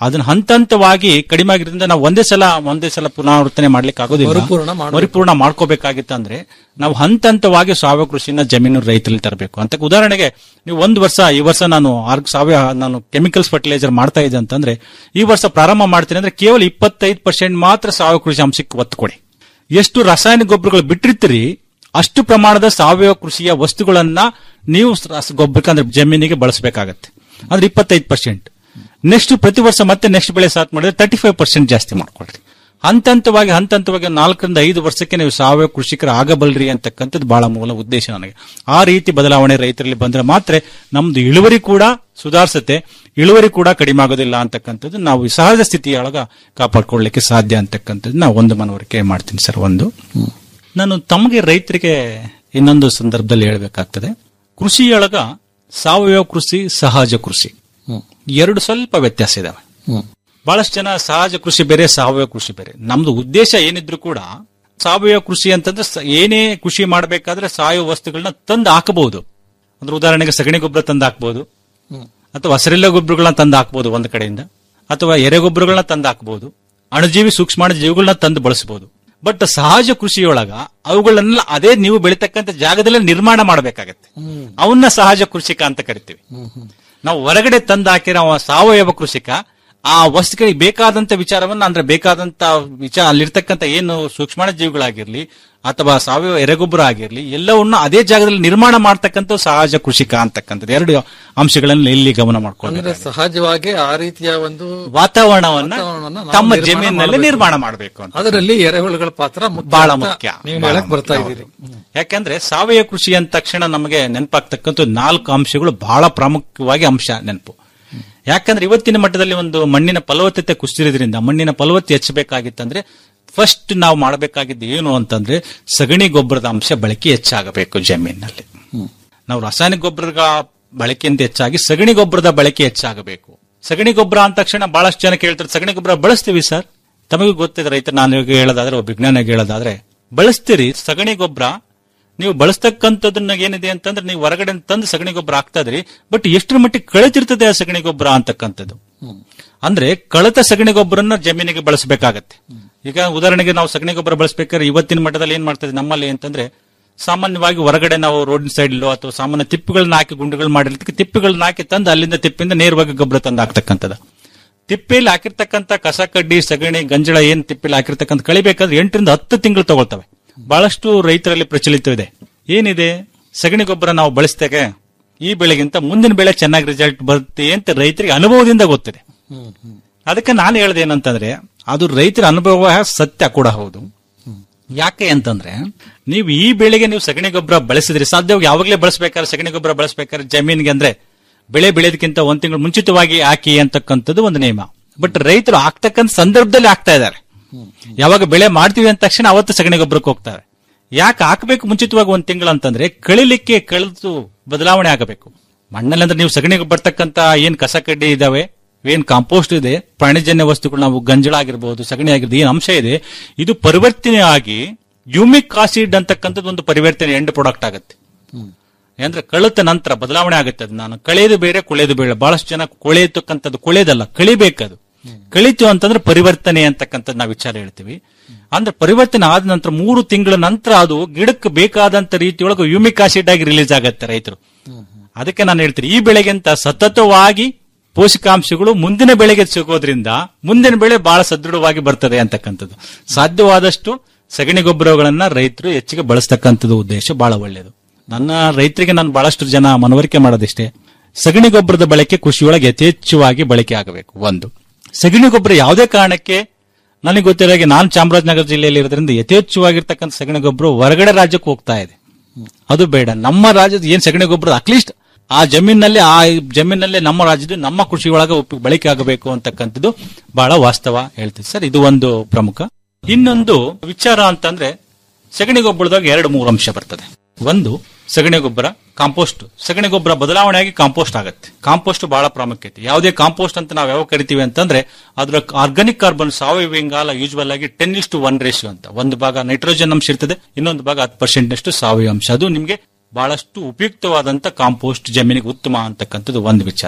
ಅದನ್ನ ಹಂತ ಹಂತವಾಗಿ ಕಡಿಮೆ ಆಗಿರೋದ್ರಿಂದ ನಾವು ಒಂದೇ ಸಲ ಒಂದೇ ಸಲ ಪುನರಾವರ್ತನೆ ಮಾಡ್ಲಿಕ್ಕೆ ಆಗೋದಿಲ್ಲ ಮರುಪೂರ್ಣ ಮಾಡ್ಬೇಕು. ಮರುಪೂರ್ಣ ಮಾಡ್ಕೋಬೇಕಾಗಿತ್ತಂದ್ರೆ ನಾವು ಹಂತ ಹಂತವಾಗಿ ಸಾವಯವ ಕೃಷಿನ ಜಮೀನು ರೈತರಲ್ಲಿ ತರಬೇಕು ಅಂತ ಉದಾಹರಣೆಗೆ ನೀವು ಒಂದು ವರ್ಷ ಈ ವರ್ಷ ನಾನು ಆರ್ಗ್ ಸಾವಯವ ನಾನು ಕೆಮಿಕಲ್ಸ್ ಫರ್ಟಿಲೈಸರ್ ಮಾಡ್ತಾ ಇದ್ದೆ ಅಂತಂದ್ರೆ ಈ ವರ್ಷ ಪ್ರಾರಂಭ ಮಾಡ್ತೀನಿ ಅಂದ್ರೆ ಕೇವಲ ಇಪ್ಪತ್ತೈದು ಪರ್ಸೆಂಟ್ ಮಾತ್ರ ಸಾವಯವ ಕೃಷಿ ಅಂಶಕ್ಕೆ ಒತ್ತು ಕೊಡಿ ಎಷ್ಟು ರಾಸಾಯನಿಕ ಗೊಬ್ಬರಗಳು ಬಿಟ್ಟಿರ್ತೀರಿ ಅಷ್ಟು ಪ್ರಮಾಣದ ಸಾವಯವ ಕೃಷಿಯ ವಸ್ತುಗಳನ್ನ ನೀವು ರಸ- ಗೊಬ್ಬರಕ್ಕೆ ಅಂದ್ರೆ ಜಮೀನಿಗೆ ಬಳಸಬೇಕಾಗತ್ತೆ ಅಂದ್ರೆ ಇಪ್ಪತ್ತೈದು ಪರ್ಸೆಂಟ್ ನೆಕ್ಸ್ಟ್ ಪ್ರತಿ ವರ್ಷ ಮತ್ತೆ ನೆಕ್ಸ್ಟ್ ಬೆಳೆ ಸ್ಟಾರ್ಟ್ ಮಾಡಿದ್ರೆ ತರ್ಟಿ ಫೈವ್ ಪರ್ಸೆಂಟ್ ಜಾಸ್ತಿ ಮಾಡ್ಕೊಳ್ರಿ ಹಂತ ಹಂತವಾಗಿ ಹಂತ ಹಂತವಾಗಿ ನಾಲ್ಕರಿಂದ ಐದು ವರ್ಷಕ್ಕೆ ನೀವು ಸಾವಯವ ಕೃಷಿಕರ ಆಗಬಲ್ರಿ ಅಂತಕ್ಕಂಥದ್ದು ಬಹಳ ಮೂಲ ಉದ್ದೇಶ ನನಗೆ ಆ ರೀತಿ ಬದಲಾವಣೆ ರೈತರಲ್ಲಿ ಬಂದ್ರೆ ಮಾತ್ರ ನಮ್ದು ಇಳುವರಿ ಕೂಡ ಸುಧಾರಿಸುತ್ತೆ ಇಳುವರಿ ಕೂಡ ಕಡಿಮೆ ಆಗೋದಿಲ್ಲ ಅಂತಕ್ಕಂಥದ್ದು ನಾವು ಈ ಸಹಜ ಸ್ಥಿತಿಯೊಳಗ ಕಾಪಾಡ್ಕೊಳ್ಳಿಕ್ಕೆ ಸಾಧ್ಯ ಅಂತಕ್ಕಂಥದ್ದು ನಾವು ಒಂದು ಮನವರಿಕೆ ಮಾಡ್ತೀನಿ ಸರ್ ಒಂದು ನಾನು ತಮಗೆ ರೈತರಿಗೆ ಇನ್ನೊಂದು ಸಂದರ್ಭದಲ್ಲಿ ಹೇಳಬೇಕಾಗ್ತದೆ ಕೃಷಿಯೊಳಗ ಸಾವಯವ ಕೃಷಿ ಸಹಜ ಕೃಷಿ ಎರಡು ಸ್ವಲ್ಪ ವ್ಯತ್ಯಾಸ ಇದಾವೆ ಬಹಳಷ್ಟು ಜನ ಸಹಜ ಕೃಷಿ ಬೇರೆ ಸಾವಯವ ಕೃಷಿ ಬೇರೆ ನಮ್ದು ಉದ್ದೇಶ ಏನಿದ್ರು ಕೂಡ ಸಾವಯವ ಕೃಷಿ ಅಂತಂದ್ರೆ ಸ- ಏನೇ ಕೃಷಿ ಮಾಡಬೇಕಾದ್ರೆ ಸಾವಯವ ವಸ್ತುಗಳನ್ನ ತಂದು ಹಾಕಬಹುದು ಅಂದ್ರೆ ಉದಾಹರಣೆಗೆ ಸಗಣಿ ಗೊಬ್ಬರ ತಂದು ಹಾಕಬಹುದು ಅಥವಾ ಹಸಿರೆಲ್ಲ ಗೊಬ್ಬರಗಳನ್ನ ತಂದು ಹಾಕಬಹುದು ಒಂದು ಕಡೆಯಿಂದ ಅಥವಾ ಎರೆಗೊಬ್ಬರಗಳನ್ನ ತಂದು ಹಾಕಬಹುದು ಅಣುಜೀವಿ ಸೂಕ್ಷ್ಮಾಣು ಜೀವಿಗಳನ್ನ ತಂದು ಬಳಸಬಹುದು ಬಟ್ ಸಹಜ ಕೃಷಿಯೊಳಗ ಅವುಗಳನ್ನೆಲ್ಲ ಅದೇ ನೀವು ಬೆಳಿತಕ್ಕಂಥ ಜಾಗದಲ್ಲೇ ನಿರ್ಮಾಣ ಮಾಡಬೇಕಾಗತ್ತೆ ಅವನ್ನ ಸಹಜ ಕೃಷಿಕ ಅಂತ ಕರಿತೀವಿ ನಾವು ಹೊರಗಡೆ ತಂದು ಹಾಕಿರೋ ಅವ ಸಾವಯವ ಕೃಷಿಕ ಆ ವಸ್ತುಗಳಿಗೆ ಬೇಕಾದಂತ ವಿಚಾರವನ್ನ ಅಂದ್ರೆ ಬೇಕಾದಂತ ವಿಚಾರ ಅಲ್ಲಿರ್ತಕ್ಕಂಥ ಏನು ಸೂಕ್ಷ್ಮಾಣು ಜೀವಿಗಳಾಗಿರ್ಲಿ ಅಥವಾ ಸಾವಯವ ಎರೆಗೊಬ್ಬರ ಆಗಿರ್ಲಿ ಎಲ್ಲವನ್ನ ಅದೇ ಜಾಗದಲ್ಲಿ ನಿರ್ಮಾಣ ಮಾಡ್ತಕ್ಕಂಥ ಸಹಜ ಕೃಷಿಕ ಅಂತಕ್ಕಂಥದ್ದು ಎರಡು ಅಂಶಗಳನ್ನು ಇಲ್ಲಿ ಗಮನ ಮಾಡ್ಕೊಂಡು ಅಂದ್ರೆ ಸಹಜವಾಗಿ ಆ ರೀತಿಯ ಒಂದು ವಾತಾವರಣವನ್ನ ವಾತಾವರಣವನ್ನ ನಾವು ತಮ್ಮ ನಿರ್ಮಾಣ ಜಮೀನಿನಲ್ಲಿ ಮಾಡ್ಬೇಕು. ನಿರ್ಮಾಣ ಮಾಡಬೇಕು ಅಂತ ಅದರಲ್ಲಿ ಎರೆಹುಳುಗಳ ಪಾತ್ರ ಮುಖ್ಯ ಬಹಳ ಅಂತ ಮುಖ್ಯ ನೀವು ಬಹಳ ಹೇಳಕ್ ಬರ್ತಾ ಮುಖ್ಯ. ಇದ್ದೀರಿ ಯಾಕಂದ್ರೆ ಸಾವಯವ ಕೃಷಿ ಅಂದ ತಕ್ಷಣ ನಮಗೆ ನೆನಪಾಗ್ತಕ್ಕಂಥ ನಾಲ್ಕು ಅಂಶಗಳು ಬಹಳ ಪ್ರಾಮುಖ್ಯವಾಗಿ ಅಂಶ ನೆನಪು ಯಾಕಂದ್ರೆ ಇವತ್ತಿನ ಮಟ್ಟದಲ್ಲಿ ಒಂದು ಮಣ್ಣಿನ ಫಲವತ್ತತೆ ಕುಸಿದಿರೋದ್ರಿಂದ ಮಣ್ಣಿನ ಫಲವತ್ತೆ ಹೆಚ್ಚಬೇಕಾಗಿತ್ತಂದ್ರೆ ಫಸ್ಟ್ ನಾವು ಮಾಡಬೇಕಾಗಿದ್ದು ಏನು ಅಂತಂದ್ರೆ ಸಗಣಿ ಗೊಬ್ಬರದ ಅಂಶ ಬಳಕೆ ಹೆಚ್ಚಾಗಬೇಕು ಜಮೀನಿನಲ್ಲಿ ನಾವು ರಾಸಾಯನಿಕ ಗೊಬ್ಬರದ ಬಳಕೆಯಿಂದ ಹೆಚ್ಚಾಗಿ ಸಗಣಿ ಗೊಬ್ಬರದ ಬಳಕೆ ಹೆಚ್ಚಾಗಬೇಕು ಸಗಣಿ ಗೊಬ್ಬರ ಅಂದ ತಕ್ಷಣ ಬಹಳಷ್ಟು ಜನ ಕೇಳ್ತಾರೆ ಸಗಣಿ ಗೊಬ್ಬರ ಬಳಸ್ತೀವಿ ಸರ್ ತಮಗೂ ಗೊತ್ತಿದೆ ರೈತ ನಾನು ಇವಾಗ ಹೇಳೋದಾದ್ರೆ ಒಬ್ಬ ವಿಜ್ಞಾನಿಗೆ ಹೇಳೋದಾದ್ರೆ ಬಳಸ್ತೀರಿ ಸಗಣಿ ಗೊಬ್ಬರ ನೀವು ಬಳಸ್ತಕ್ಕಂಥದನ್ನ ಏನಿದೆ ಅಂತಂದ್ರೆ ನೀವು ಹೊರಗಡೆ ತಂದು ಸಗಣಿ ಗೊಬ್ಬರ ಹಾಕ್ತಾ ಇದ್ರಿ ಬಟ್ ಎಷ್ಟರ ಮಟ್ಟಿಗೆ ಕಳೆತಿರ್ತದೆ ಆ ಸಗಣಿ ಗೊಬ್ಬರ ಅಂತಕ್ಕಂಥದ್ದು ಅಂದ್ರೆ ಕಳತ ಸಗಣಿ ಗೊಬ್ಬರನ್ನ ಜಮೀನಿಗೆ ಬಳಸಬೇಕಾಗತ್ತೆ ಈಗ ಉದಾಹರಣೆಗೆ ನಾವು ಸಗಣಿ ಗೊಬ್ಬರ ಬಳಸಬೇಕಾದ್ರೆ ಇವತ್ತಿನ ಮಟ್ಟದಲ್ಲಿ ಏನ್ ಮಾಡ್ತದೆ ನಮ್ಮಲ್ಲಿ ಅಂತಂದ್ರೆ ಸಾಮಾನ್ಯವಾಗಿ ಹೊರಗಡೆ ನಾವು ರೋಡ್ ಸೈಡ್ ಅಥವಾ ಸಾಮಾನ್ಯ ತಿಪ್ಪುಗಳನ್ನ ಹಾಕಿ ಗುಂಡುಗಳು ಮಾಡಿರ್ತೀವಿ ತಿಪ್ಪುಗಳನ್ನ ಹಾಕಿ ತಂದು ಅಲ್ಲಿಂದ ತಿಪ್ಪಿಂದ ನೇರವಾಗಿ ಗೊಬ್ಬರ ತಂದು ಹಾಕ್ತಕ್ಕಂಥದ್ದು ತಿಪ್ಪೆಯಲ್ಲಿ ಹಾಕಿರ್ತಕ್ಕಂಥ ಕಸ ಕಡ್ಡಿ ಸಗಣಿ ಗಂಜಳ ಏನ್ ತಿಪ್ಪೆಯಲ್ಲಿ ಹಾಕಿರ್ತಕ್ಕಂಥ ಕಳಿಬೇಕಾದ್ರೆ ಎಂಟರಿಂದ ಹತ್ತು ತಿಂಗಳು ತಗೊಳ್ತವೆ ಬಹಳಷ್ಟು ರೈತರಲ್ಲಿ ಪ್ರಚಲಿತವಿದೆ ಏನಿದೆ ಸಗಣಿ ಗೊಬ್ಬರ ನಾವು ಬಳಸಿದಾಗ ಈ ಬೆಳೆಗಿಂತ ಮುಂದಿನ ಬೆಳೆ ಚೆನ್ನಾಗಿ ರಿಸಲ್ಟ್ ಬರುತ್ತೆ ಅಂತ ರೈತರಿಗೆ ಅನುಭವದಿಂದ ಗೊತ್ತಿದೆ ಅದಕ್ಕೆ ನಾನು ಹೇಳ್ದೆ ಏನಂತಂದ್ರೆ ಅದು ರೈತರ ಅನುಭವ ಸತ್ಯ ಕೂಡ ಹೌದು ಯಾಕೆ ಅಂತಂದ್ರೆ ನೀವು ಈ ಬೆಳೆಗೆ ನೀವು ಸಗಣಿ ಗೊಬ್ಬರ ಬಳಸಿದ್ರಿ ಸಾಧ್ಯವಾಗಿ ಯಾವಾಗಲೇ ಬಳಸಬೇಕಾದ್ರೆ ಸಗಣಿ ಗೊಬ್ಬರ ಬಳಸಬೇಕಾದ್ರೆ ಜಮೀನಿಗೆ ಅಂದ್ರೆ ಬೆಳೆ ಬೆಳೆಯೋದಕ್ಕಿಂತ ಒಂದ್ ತಿಂಗಳು ಮುಂಚಿತವಾಗಿ ಹಾಕಿ ಅಂತಕ್ಕಂಥದ್ದು ಒಂದು ನಿಯಮ ಬಟ್ ರೈತರು ಆಗ್ತಕ್ಕಂಥ ಸಂದರ್ಭದಲ್ಲಿ ಆಗ್ತಾ ಇದ್ದಾರೆ ಯಾವಾಗ ಬೆಳೆ ಮಾಡ್ತೀವಿ ಅಂದ ತಕ್ಷಣ ಅವತ್ತು ಸಗಣಿ ಗೊಬ್ಬರಕ್ಕೆ ಹೋಗ್ತಾರೆ ಯಾಕೆ ಹಾಕಬೇಕು ಮುಂಚಿತವಾಗಿ ಒಂದ್ ತಿಂಗಳು ಅಂತಂದ್ರೆ ಕಳಿಲಿಕ್ಕೆ ಕಳೆದು ಬದಲಾವಣೆ ಆಗಬೇಕು ಮಣ್ಣಲ್ಲಿ ಅಂದ್ರೆ ನೀವು ಸಗಣಿ ಬರ್ತಕ್ಕಂತ ಏನ್ ಕಸ ಕಡ್ಡಿ ಇದಾವೆ ಏನ್ ಕಾಂಪೋಸ್ಟ್ ಇದೆ ಪ್ರಾಣಿಜನ್ಯ ವಸ್ತುಗಳು ನಾವು ಗಂಜಳ ಆಗಿರ್ಬೋದು ಸಗಣಿ ಆಗಿರ್ಬೋದು ಏನ್ ಅಂಶ ಇದೆ ಇದು ಪರಿವರ್ತನೆ ಆಗಿ ಯೂಮಿಕ್ ಆಸಿಡ್ ಅಂತಕ್ಕಂಥದ್ದು ಒಂದು ಪರಿವರ್ತನೆ ಎಂಡ್ ಪ್ರಾಡಕ್ಟ್ ಆಗುತ್ತೆ ಅಂದ್ರೆ ಕಳುತ ನಂತರ ಬದಲಾವಣೆ ಆಗುತ್ತೆ ಅದು ನಾನು ಕಳೆದು ಬೇರೆ ಕೊಳೆದು ಬೇರೆ ಬಹಳಷ್ಟು ಜನ ಕೊಳೆಯತಕ್ಕಂಥದ್ದು ಕೊಳೆದಲ್ಲ ಕಳಿಬೇಕದು ಕಳಿತು ಅಂತಂದ್ರೆ ಪರಿವರ್ತನೆ ಅಂತಕ್ಕಂಥದ್ದು ನಾವು ವಿಚಾರ ಹೇಳ್ತೀವಿ ಅಂದ್ರೆ ಪರಿವರ್ತನೆ ಆದ ನಂತರ ಮೂರು ತಿಂಗಳ ನಂತರ ಅದು ಗಿಡಕ್ಕೆ ಬೇಕಾದಂತ ರೀತಿಯೊಳಗೆ ಯೂಮಿಕ್ ಆಸಿಡ್ ಆಗಿ ರಿಲೀಸ್ ಆಗತ್ತೆ ರೈತರು ಅದಕ್ಕೆ ನಾನು ಹೇಳ್ತೀನಿ ಈ ಬೆಳೆಗಿಂತ ಸತತವಾಗಿ ಪೋಷಕಾಂಶಗಳು ಮುಂದಿನ ಬೆಳೆಗೆ ಸಿಗೋದ್ರಿಂದ ಮುಂದಿನ ಬೆಳೆ ಬಹಳ ಸದೃಢವಾಗಿ ಬರ್ತದೆ ಅಂತಕ್ಕಂಥದ್ದು ಸಾಧ್ಯವಾದಷ್ಟು ಸಗಣಿ ಗೊಬ್ಬರಗಳನ್ನ ರೈತರು ಹೆಚ್ಚಿಗೆ ಬಳಸ್ತಕ್ಕಂಥದ್ದು ಉದ್ದೇಶ ಬಹಳ ಒಳ್ಳೆಯದು ನನ್ನ ರೈತರಿಗೆ ನಾನು ಬಹಳಷ್ಟು ಜನ ಮನವರಿಕೆ ಮಾಡೋದಿಷ್ಟೇ ಸಗಣಿ ಗೊಬ್ಬರದ ಬಳಕೆ ಕೃಷಿಯೊಳಗೆ ಯಥೇಚ್ಛವಾಗಿ ಬಳಕೆ ಆಗಬೇಕು ಒಂದು ಸಗಣಿ ಗೊಬ್ಬರ ಯಾವುದೇ ಕಾರಣಕ್ಕೆ ನನಗೆ ಗೊತ್ತಿರೋ ಹಾಗೆ ನಾನು ಚಾಮರಾಜನಗರ ಜಿಲ್ಲೆಯಲ್ಲಿ ಇರೋದ್ರಿಂದ ಯಥೇಚ್ಛವಾಗಿರ್ತಕ್ಕಂಥ ಸಗಣಿ ಗೊಬ್ಬರ ಹೊರಗಡೆ ರಾಜ್ಯಕ್ಕೆ ಹೋಗ್ತಾ ಇದೆ ಅದು ಬೇಡ ನಮ್ಮ ರಾಜ್ಯದ ಏನ್ ಸಗಣಿ ಗೊಬ್ಬರ ಅಟ್ಲೀಸ್ಟ್ ಆ ಜಮೀನಲ್ಲಿ ಆ ಜಮೀನಲ್ಲೇ ನಮ್ಮ ರಾಜ್ಯದ ನಮ್ಮ ಕೃಷಿ ಒಳಗೆ ಉಪ- ಬಳಕೆ ಆಗಬೇಕು ಅಂತಕ್ಕಂಥದ್ದು ಬಹಳ ವಾಸ್ತವ ಹೇಳ್ತೀವಿ ಸರ್ ಇದು ಒಂದು ಪ್ರಮುಖ ಇನ್ನೊಂದು ವಿಚಾರ ಅಂತಂದ್ರೆ ಸಗಣಿ ಗೊಬ್ಬರದಾಗ ಎರಡು ಮೂರು ಅಂಶ ಬರ್ತದೆ ಒಂದು ಸಗಣಿ ಗೊಬ್ಬರ ಕಾಂಪೋಸ್ಟ್ ಸಗಣಿ ಗೊಬ್ಬರ ಬದಲಾವಣೆಯಾಗಿ ಕಾಂಪೋಸ್ಟ್ ಆಗುತ್ತೆ ಕಾಂಪೋಸ್ಟ್ ಬಹಳ ಪ್ರಾಮುಖ್ಯತೆ ಯಾವುದೇ ಕಾಂಪೋಸ್ಟ್ ಅಂತ ನಾವು ಯಾವಾಗ ಕರಿತೀವಿ ಅಂತಂದ್ರೆ ಅದ್ರ ಆರ್ಗಾನಿಕ್ ಕಾರ್ಬನ್ ಸಾವಯವ ಇಂಗಾಲ ಯೂಶುವಲ್ ಆಗಿ ಟೆನ್ ಇಷ್ಟು ಒನ್ ರೇಷಿಯೋ ಅಂತ ಒಂದು ಭಾಗ ನೈಟ್ರೋಜನ್ ಅಂಶ ಇರ್ತದೆ ಇನ್ನೊಂದು ಭಾಗ ಹತ್ತು ಪರ್ಸೆಂಟ್ ನಷ್ಟು ಸಾವಯವ ಅಂಶ ಅದು ನಿಮಗೆ ಬಹಳಷ್ಟು ಉಪಯುಕ್ತವಾದಂತ ಕಾಂಪೋಸ್ಟ್ ಜಮೀನಿಗೆ ಉತ್ತಮ ಅಂತಕ್ಕಂಥದ್ದು ಒಂದು ವಿಚಾರ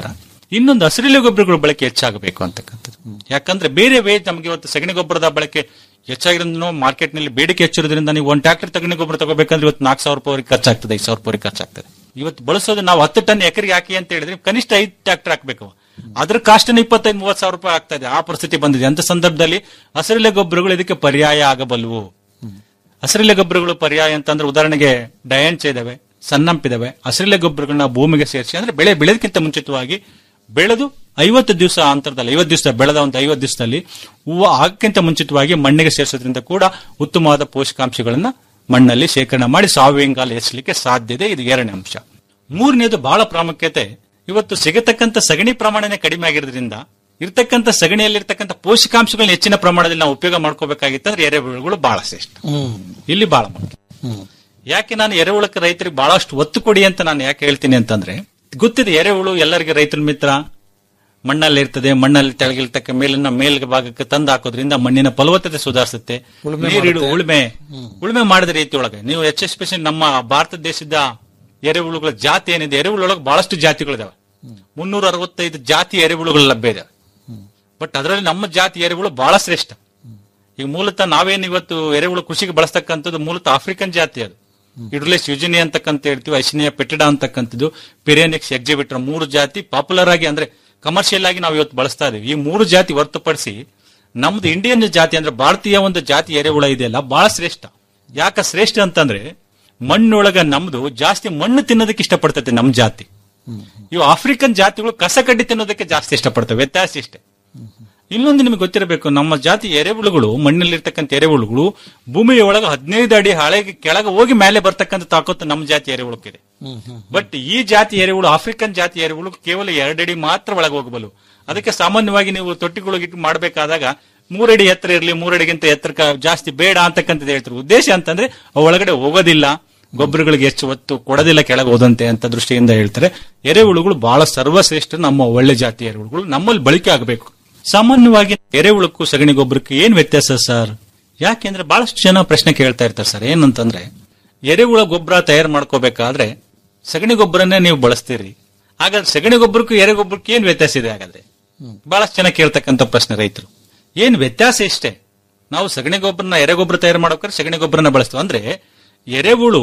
ಇನ್ನೊಂದು ಹಸಿರೆಲೆ ಗೊಬ್ಬರಗಳ ಬಳಕೆ ಹೆಚ್ಚಾಗಬೇಕು ಅಂತಕ್ಕಂಥದ್ದು ಯಾಕಂದ್ರೆ ಬೇರೆ ವೇ ನಮಗೆ ಇವತ್ತು ಸಗಣಿ ಗೊಬ್ಬರದ ಬಳಕೆ ಹೆಚ್ಚಾಗಿರೋದ್ರಿಂದ ಮಾರ್ಕೆಟ್ ನಲ್ಲಿ ಬೇಡಿಕೆ ಹೆಚ್ಚಿರೋದ್ರಿಂದ ನೀವು ಒಂದು ಟ್ರಾಕ್ಟರ್ ಸಗಣಿ ಗೊಬ್ಬರ ತಗೋಬೇಕಂದ್ರೆ ಇವತ್ತು ನಾಲ್ಕು ಸಾವಿರ ರೂಪಾಯಿ ಖರ್ಚಾಗ್ತದೆ ಐದು ಸಾವಿರ ರೂಪಾಯಿ ಖರ್ಚಾಗ್ತದೆ ಇವತ್ತು ಬಳಸೋದು ನಾವು ಹತ್ತು ಟನ್ ಎಕರೆಗೆ ಹಾಕಿ ಅಂತ ಹೇಳಿದ್ರೆ ಕನಿಷ್ಠ ಐದು ಟ್ರಾಕ್ಟರ್ ಹಾಕಬೇಕು ಅದ್ರ ಕಾಸ್ಟ್ ಇಪ್ಪತ್ತೈದು ಮೂವತ್ತು ಸಾವಿರ ರೂಪಾಯಿ ಆಗ್ತಾ ಇದೆ ಆ ಪರಿಸ್ಥಿತಿ ಬಂದಿದೆ ಅಂತ ಸಂದರ್ಭದಲ್ಲಿ ಹಸಿರೆಲೆ ಗೊಬ್ಬರಗಳು ಇದಕ್ಕೆ ಪರ್ಯಾಯ ಆಗಬಲ್ಲವು ಹಸಿರೆಲೆ ಗೊಬ್ಬರಗಳು ಪರ್ಯಾಯ ಅಂತಂದ್ರೆ ಉದಾಹರಣೆಗೆ ಡಯಾಂಚ್ ಇದಾವೆ ಸನ್ನಂಪ್ ಇದಾವೆ ಹಸಿರೆಲೆ ಗೊಬ್ಬರಗಳನ್ನ ಭೂಮಿಗೆ ಸೇರಿಸಿ ಅಂದ್ರೆ ಬೆಳೆ ಬೆಳೆದಕ್ಕಿಂತ ಮುಂಚಿತವಾಗಿ ಬೆಳೆದು ಐವತ್ತು ದಿವಸ ಅಂತರದಲ್ಲಿ ಐವತ್ತು ದಿವಸ ಬೆಳೆದ ಒಂದು ಐವತ್ತು ದಿವಸದಲ್ಲಿ ಹೂವು ಆಗಕ್ಕಿಂತ ಮುಂಚಿತವಾಗಿ ಮಣ್ಣಿಗೆ ಸೇರಿಸೋದ್ರಿಂದ ಕೂಡ ಉತ್ತಮವಾದ ಪೋಷಕಾಂಶಗಳನ್ನ ಮಣ್ಣಲ್ಲಿ ಶೇಖರಣೆ ಮಾಡಿ ಸಾವಯವ ಹೆಚ್ಚಲಿಕ್ಕೆ ಸಾಧ್ಯತೆ ಇದು ಎರಡನೇ ಅಂಶ ಮೂರನೇದು ಬಹಳ ಪ್ರಾಮುಖ್ಯತೆ ಇವತ್ತು ಸಿಗತಕ್ಕಂತ ಸಗಣಿ ಪ್ರಮಾಣನೇ ಕಡಿಮೆ ಆಗಿರೋದ್ರಿಂದ ಇರ್ತಕ್ಕಂಥ ಸಗಣಿಯಲ್ಲಿರ್ತಕ್ಕಂಥ ಪೋಷಕಾಂಶಗಳನ್ನ ಹೆಚ್ಚಿನ ಪ್ರಮಾಣದಲ್ಲಿ ನಾವು ಉಪಯೋಗ ಮಾಡ್ಕೋಬೇಕಾಗಿತ್ತಂದ್ರೆ ಎರೆಹುಳುಗಳು ಬಹಳ ಶ್ರೇಷ್ಠ ಇಲ್ಲಿ ಬಹಳ ಮುಖ್ಯ ಯಾಕೆ ನಾನು ಎರೆಹುಳಕ್ಕೆ ರೈತರಿಗೆ ಬಹಳಷ್ಟು ಒತ್ತು ಕೊಡಿ ಅಂತ ನಾನು ಯಾಕೆ ಹೇಳ್ತೀನಿ ಅಂತಂದ್ರೆ ಗೊತ್ತಿದೆ ಎರೆಹುಳು ಎಲ್ಲರಿಗೆ ರೈತರ ಮಿತ್ರ ಮಣ್ಣಲ್ಲಿ ಇರ್ತದೆ ಮಣ್ಣಲ್ಲಿ ತೆಳಗಿರ್ತಕ್ಕ ಮೇಲಿನ ಮೇಲ್ ಭಾಗಕ್ಕೆ ತಂದು ಹಾಕೋದ್ರಿಂದ ಮಣ್ಣಿನ ಫಲವತ್ತತೆ ಸುಧಾರಿಸುತ್ತೆ ಉಳುಮೆ ನೀರಿಡು ಮಾಡುತ್ತೆ. ಉಳುಮೆ ಉಳುಮೆ ಮಾಡಿದ ರೀತಿ ಒಳಗೆ ನೀವು ಎಸ್ಪೆಷಲಿ ನಮ್ಮ ಭಾರತ ದೇಶದ ಎರೆಹುಳುಗಳ ಜಾತಿ ಏನಿದೆ ಎರೆಹುಳೊಳಗೆ ಬಹಳಷ್ಟು ಜಾತಿಗಳಿದಾವೆ ಮುನ್ನೂರ ಅರವತ್ತೈದು ಜಾತಿ ಎರೆಹುಳುಗಳು ಲಭ್ಯ ಇದೆ ಬಟ್ ಅದರಲ್ಲಿ ನಮ್ಮ ಜಾತಿ ಎರೆಹುಳು ಬಹಳ ಶ್ರೇಷ್ಠ ಈಗ ಮೂಲತಃ ನಾವೇನು ಇವತ್ತು ಎರೆಹುಳು ಕೃಷಿಗೆ ಬಳಸ್ತಕ್ಕಂಥದ್ದು ಮೂಲತಃ ಆಫ್ರಿಕನ್ ಜಾತಿ ಅದು ಇಡ್ಲೆಸ್ ಯುಜಿನಿ ಅಂತಕ್ಕಂತ ಹೇಳ್ತೀವಿ ಐಸಿನಿಯಾ ಪೆಟಿಡಾ ಅಂತಕ್ಕಂಥದ್ದು ಪಿರಿಯನಿಕ್ಸ್ ಎಕ್ಸಿಬಿಟರ್ ಮೂರು ಜಾತಿ ಪಾಪ್ಯುಲರ್ ಆಗಿ ಅಂದ್ರೆ ಕಮರ್ಷಿಯಲ್ ಆಗಿ ನಾವು ಇವತ್ತು ಬಳಸ್ತಾ ಇದೀವಿ ಈ ಮೂರು ಜಾತಿ ಹೊರತುಪಡಿಸಿ ನಮ್ದು ಇಂಡಿಯನ್ ಜಾತಿ ಅಂದ್ರೆ ಭಾರತೀಯ ಒಂದು ಜಾತಿ ಎರೆಹುಳ ಇದೆಯಲ್ಲ ಬಹಳ ಶ್ರೇಷ್ಠ ಯಾಕ ಶ್ರೇಷ್ಠ ಅಂತಂದ್ರೆ ಮಣ್ಣೊಳಗ ನಮ್ದು ಜಾಸ್ತಿ ಮಣ್ಣು ತಿನ್ನೋದಕ್ಕೆ ಇಷ್ಟಪಡ್ತೈತೆ ನಮ್ ಜಾತಿ ಇವು ಆಫ್ರಿಕನ್ ಜಾತಿಗಳು ಕಸ ಕಡ್ಡಿ ತಿನ್ನೋದಕ್ಕೆ ಜಾಸ್ತಿ ಇಷ್ಟಪಡ್ತವೆ ವ್ಯತ್ಯಾಸ ಇಷ್ಟೇ ಇನ್ನೊಂದು ನಿಮಗೆ ಗೊತ್ತಿರಬೇಕು ನಮ್ಮ ಜಾತಿ ಎರೆಹುಳುಗಳು ಮಣ್ಣಲ್ಲಿರ್ತಕ್ಕಂಥ ಎರೆಹುಳುಗಳು ಭೂಮಿಯ ಒಳಗೆ ಹದಿನೈದು ಅಡಿ ಹಳೆಗೆ ಕೆಳಗೆ ಹೋಗಿ ಮೇಲೆ ಬರ್ತಕ್ಕಂಥ ತಾಕತ್ತು ನಮ್ಮ ಜಾತಿ ಎರೆಹುಳಕ್ಕಿದೆ ಬಟ್ ಈ ಜಾತಿ ಎರೆಹುಳು ಆಫ್ರಿಕನ್ ಜಾತಿ ಎರೆಹುಳು ಕೇವಲ ಎರಡಡಿ ಮಾತ್ರ ಒಳಗೆ ಹೋಗಬಲ್ಲ ಅದಕ್ಕೆ ಸಾಮಾನ್ಯವಾಗಿ ನೀವು ತೊಟ್ಟಿಗಳಿಟ್ಟು ಮಾಡಬೇಕಾದಾಗ ಮೂರಡಿ ಎತ್ತರ ಇರಲಿ ಮೂರಡಿಗಿಂತ ಎತ್ತರಕ್ಕೆ ಜಾಸ್ತಿ ಬೇಡ ಅಂತಕ್ಕಂಥದ್ದು ಹೇಳ್ತಾರೆ ಉದ್ದೇಶ ಅಂತಂದ್ರೆ ಅವು ಒಳಗಡೆ ಹೋಗೋದಿಲ್ಲ ಗೊಬ್ಬರಗಳಿಗೆ ಹೆಚ್ಚು ಒತ್ತು ಕೊಡೋದಿಲ್ಲ ಕೆಳಗೆ ಹೋದಂತೆ ಅಂತ ದೃಷ್ಟಿಯಿಂದ ಹೇಳ್ತಾರೆ ಎರೆಹುಳುಗಳು ಬಹಳ ಸರ್ವಶ್ರೇಷ್ಠ ನಮ್ಮ ಒಳ್ಳೆ ಜಾತಿ ಎರೆಹುಳುಗಳು ನಮ್ಮಲ್ಲಿ ಬಳಕೆ ಆಗಬೇಕು ಸಾಮಾನ್ಯವಾಗಿ ಎರೆಹುಳಕ್ಕೂ ಸಗಣಿ ಗೊಬ್ಬರಕ್ಕೆ ಏನ್ ವ್ಯತ್ಯಾಸ ಸರ್ ಯಾಕೆಂದ್ರೆ ಬಹಳಷ್ಟು ಜನ ಪ್ರಶ್ನೆ ಕೇಳ್ತಾ ಇರ್ತಾರೆ ಸರ್ ಏನಂತಂದ್ರೆ ಎರೆಹುಳ ಗೊಬ್ಬರ ತಯಾರು ಮಾಡ್ಕೋಬೇಕಾದ್ರೆ ಸಗಣಿ ಗೊಬ್ಬರನ್ನೇ ನೀವು ಬಳಸ್ತೀರಿ ಹಾಗಾದ್ರೆ ಸಗಣಿ ಗೊಬ್ಬರಕ್ಕೂ ಎರೆ ಗೊಬ್ಬರಕ್ಕೆ ಏನ್ ವ್ಯತ್ಯಾಸ ಇದೆ ಹಾಗಾದ್ರೆ ಬಹಳಷ್ಟು ಜನ ಕೇಳ್ತಕ್ಕಂಥ ಪ್ರಶ್ನೆ ರೈತರು ಏನ್ ವ್ಯತ್ಯಾಸ ಇಷ್ಟೇ ನಾವು ಸಗಣಿ ಗೊಬ್ಬರನ ಎರೆ ಗೊಬ್ಬರ ತಯಾರು ಮಾಡೋಕೆ ಸಗಣಿ ಗೊಬ್ಬರನ ಬಳಸ್ತೀವಿ ಅಂದ್ರೆ ಎರೆಹುಳು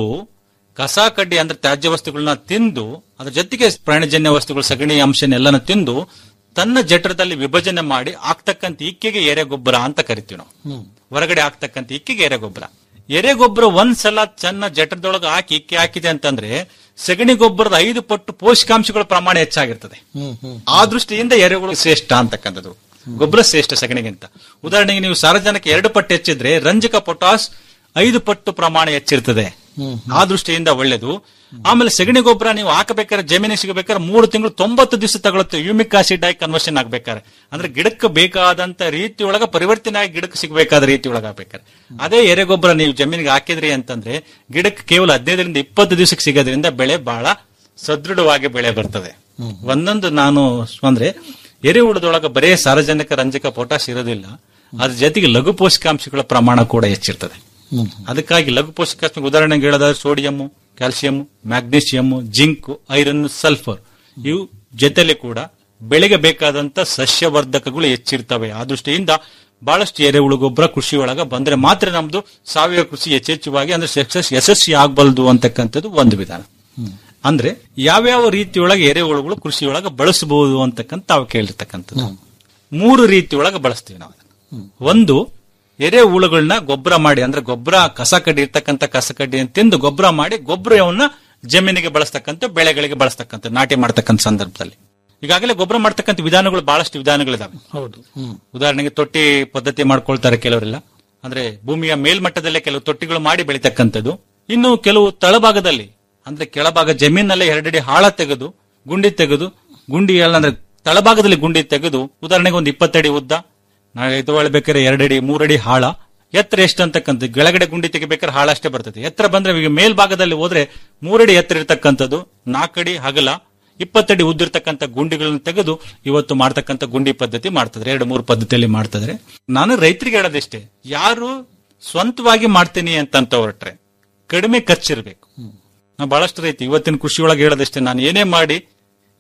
ಕಸ ಕಡ್ಡಿ ಅಂದ್ರೆ ತ್ಯಾಜ್ಯ ವಸ್ತುಗಳನ್ನ ತಿಂದು ಅದ್ರ ಜೊತೆಗೆ ಪ್ರಾಣಿಜನ್ಯ ವಸ್ತುಗಳು ಸಗಣಿ ಅಂಶನೆಲ್ಲನ ತಿಂದು ತನ್ನ ಜಠರದಲ್ಲಿ ವಿಭಜನೆ ಮಾಡಿ ಆಗ್ತಕ್ಕಂಥ ಇಕ್ಕೆಗೆ ಎರೆ ಗೊಬ್ಬರ ಅಂತ ಕರಿತೀವಿ ನಾವು ಹೊರಗಡೆ ಆಗ್ತಕ್ಕಂಥ ಇಕ್ಕೆಗೆ ಎರೆ ಗೊಬ್ಬರ ಎರೆ ಗೊಬ್ಬರ ಒಂದ್ಸಲ ಚೆನ್ನ ಜಠರದೊಳಗೆ ಹಾಕಿ ಇಕ್ಕೆ ಹಾಕಿದೆ ಅಂತಂದ್ರೆ ಸಗಣಿ ಗೊಬ್ಬರದ ಐದು ಪಟ್ಟು ಪೋಷಕಾಂಶಗಳ ಪ್ರಮಾಣ ಹೆಚ್ಚಾಗಿರ್ತದೆ ಆ ದೃಷ್ಟಿಯಿಂದ ಎರೆಹುಳು ಶ್ರೇಷ್ಠ ಅಂತಕ್ಕಂಥದ್ದು ಗೊಬ್ಬರ ಶ್ರೇಷ್ಠ ಸಗಣಿಗಿಂತ ಉದಾಹರಣೆಗೆ ನೀವು ಸಾರಜನಕ ಎರಡು ಪಟ್ಟು ಹೆಚ್ಚಿದ್ರೆ ರಂಜಕ ಪೊಟಾಸ್ ಐದು ಪಟ್ಟು ಪ್ರಮಾಣ ಹೆಚ್ಚಿರ್ತದೆ ಆ ದೃಷ್ಟಿಯಿಂದ ಒಳ್ಳೇದು ಆಮೇಲೆ ಸಗಣಿ ಗೊಬ್ಬರ ನೀವು ಹಾಕಬೇಕಾದ್ರೆ ಜಮೀನಿಗೆ ಸಿಗಬೇಕಾದ್ರೆ ಮೂರು ತಿಂಗಳು ತೊಂಬತ್ತು ದಿವಸ ತಗೊಳುತ್ತೆ ಯೂಮಿಕ್ ಆಸಿಡ್ ಆಗಿ ಕನ್ವರ್ಷನ್ ಆಗ್ಬೇಕಾದ್ರೆ ಅಂದ್ರೆ ಗಿಡಕ್ಕೆ ಬೇಕಾದಂತ ರೀತಿ ಒಳಗ ಪರಿವರ್ತನೆ ಆಗಿ ಗಿಡಕ್ಕೆ ಸಿಗಬೇಕಾದ ರೀತಿ ಒಳಗ ಆಗ್ಬೇಕಾದ್ರೆ ಅದೇ ಎರೆ ಗೊಬ್ಬರ ನೀವು ಜಮೀನಿಗೆ ಹಾಕಿದ್ರಿ ಅಂತಂದ್ರೆ ಗಿಡಕ್ಕೆ ಕೇವಲ ಹದಿನೈದರಿಂದ ಇಪ್ಪತ್ತು ದಿವಸಕ್ಕೆ ಸಿಗೋದ್ರಿಂದ ಬೆಳೆ ಬಹಳ ಸದೃಢವಾಗಿ ಬೆಳೆ ಬರ್ತದೆ ಒಂದೊಂದು ನಾನು ಅಂದ್ರೆ ಎರೆಹುಳದೊಳಗ ಬರೇ ಸಾರಜನಕ ರಂಜಕ ಪೊಟಾಶ್ ಇರೋದಿಲ್ಲ ಅದ್ರ ಜೊತೆಗೆ ಲಘು ಪೋಷಕಾಂಶಗಳ ಪ್ರಮಾಣ ಕೂಡ ಹೆಚ್ಚಿರ್ತದೆ ಅದಕ್ಕಾಗಿ ಲಘು ಪೋಷಕಾಂಶ ಉದಾಹರಣೆಗೆ ಹೇಳೋದಾದ್ರೆ sodium calcium magnesium zinc iron sulphur ಇವು ಜೊತೆಲಿ ಕೂಡ ಬೆಳೆಗೆ ಬೇಕಾದಂತ ಸಸ್ಯವರ್ಧಕಗಳು ಹೆಚ್ಚಿರ್ತವೆ ಆ ದೃಷ್ಟಿಯಿಂದ ಬಹಳಷ್ಟು ಎರೆಹುಳು ಗೊಬ್ಬರ ಕೃಷಿ ಒಳಗ ಬಂದ್ರೆ ಮಾತ್ರ ನಮ್ದು ಸಾವಯವ ಕೃಷಿ ಹೆಚ್ಚೆಚ್ಚುವಾಗಿ ಅಂದ್ರೆ ಸಕ್ಸಸ್ ಯಶಸ್ವಿ ಆಗಬಲ್ದು ಅಂತಕ್ಕಂಥದ್ದು ಒಂದು ವಿಧಾನ ಅಂದ್ರೆ ಯಾವ್ಯಾವ ರೀತಿಯೊಳಗೆ ಎರೆಹುಳುಗಳು ಕೃಷಿ ಒಳಗ ಬಳಸಬಹುದು ಅಂತಕ್ಕಂಥ ತಾವು ಕೇಳಿರ್ತಕ್ಕಂಥದ್ದು ಮೂರು ರೀತಿಯೊಳಗೆ ಬಳಸ್ತೀವಿ ನಾವು ಅದನ್ನ. ಒಂದು ಎರೆಹುಳುಗಳನ್ನ ಗೊಬ್ಬರ ಮಾಡಿ ಅಂದ್ರೆ ಗೊಬ್ಬರ ಕಸ ಕಡ್ಡಿ ಇರ್ತಕ್ಕಂಥ ಕಸ ಕಡ್ಡಿಯನ್ನು ತಿಂದು ಗೊಬ್ಬರ ಮಾಡಿ ಗೊಬ್ಬರವನ್ನ ಜಮೀನಿಗೆ ಬಳಸ್ತಕ್ಕಂಥ ಬೆಳೆಗಳಿಗೆ ಬಳಸ್ತಕ್ಕಂಥ ನಾಟಿ ಮಾಡ್ತಕ್ಕಂಥ ಸಂದರ್ಭದಲ್ಲಿ ಈಗಾಗಲೇ ಗೊಬ್ಬರ ಮಾಡ್ತಕ್ಕಂಥ ವಿಧಾನಗಳು ಬಹಳಷ್ಟು ವಿಧಾನಗಳಿದಾವೆ ಹೌದು ಉದಾಹರಣೆಗೆ ತೊಟ್ಟಿ ಪದ್ಧತಿ ಮಾಡ್ಕೊಳ್ತಾರೆ ಕೆಲವರೆಲ್ಲ ಅಂದ್ರೆ ಭೂಮಿಯ ಮೇಲ್ಮಟ್ಟದಲ್ಲೇ ಕೆಲವು ತೊಟ್ಟಿಗಳು ಮಾಡಿ ಬೆಳಿತಕ್ಕಂಥದ್ದು ಇನ್ನು ಕೆಲವು ತಳಭಾಗದಲ್ಲಿ ಅಂದ್ರೆ ಕೆಳಭಾಗ ಜಮೀನಲ್ಲೇ ಎರಡಡಿ ಹಾಳ ತೆಗೆದು ಗುಂಡಿ ತೆಗೆದು ಗುಂಡಿ ಎಲ್ಲ ಅಂದ್ರೆ ತಳಭಾಗದಲ್ಲಿ ಗುಂಡಿ ತೆಗೆದು ಉದಾಹರಣೆಗೆ ಒಂದು ಇಪ್ಪತ್ತಡಿ ಉದ್ದ ನಾಳೆ ಬೇಕಾದ್ರೆ ಎರಡಡಿ ಮೂರಡಿ ಹಾಳ ಎತ್ತರ ಎಷ್ಟು ಅಂತಕ್ಕಂಥ ಕೆಳಗಡೆ ಗುಂಡಿ ತೆಗಿಬೇಕಾದ್ರೆ ಹಾಳ ಅಷ್ಟೇ ಬರ್ತದೆ ಎತ್ತರ ಬಂದ್ರೆ ಈಗ ಮೇಲ್ಭಾಗದಲ್ಲಿ ಹೋದ್ರೆ ಮೂರಡಿ ಎತ್ತರ ಇರ್ತಕ್ಕಂಥದ್ದು ನಾಲ್ಕಡಿ ಹಗಲ ಇಪ್ಪತ್ತಡಿ ಉದ್ದಿರ್ತಕ್ಕಂಥ ಗುಂಡಿಗಳನ್ನು ತೆಗೆದು ಇವತ್ತು ಮಾಡ್ತಕ್ಕಂಥ ಗುಂಡಿ ಪದ್ಧತಿ ಮಾಡ್ತಿದ್ರೆ ಎರಡು ಮೂರು ಪದ್ಧತಿಯಲ್ಲಿ ಮಾಡ್ತಿದ್ರೆ ನಾನು ರೈತರಿಗೆ ಹೇಳೋದಿಷ್ಟೇ ಯಾರು ಸ್ವಂತವಾಗಿ ಮಾಡ್ತೀನಿ ಅಂತ ಹೊರಟ್ರೆ ಕಡಿಮೆ ಖರ್ಚಿರ್ಬೇಕು ನಾ ಬಹಳಷ್ಟು ರೈತ ಇವತ್ತಿನ ಕೃಷಿ ಒಳಗೆ ಹೇಳೋದಿಷ್ಟೇ ನಾನು ಏನೇ ಮಾಡಿ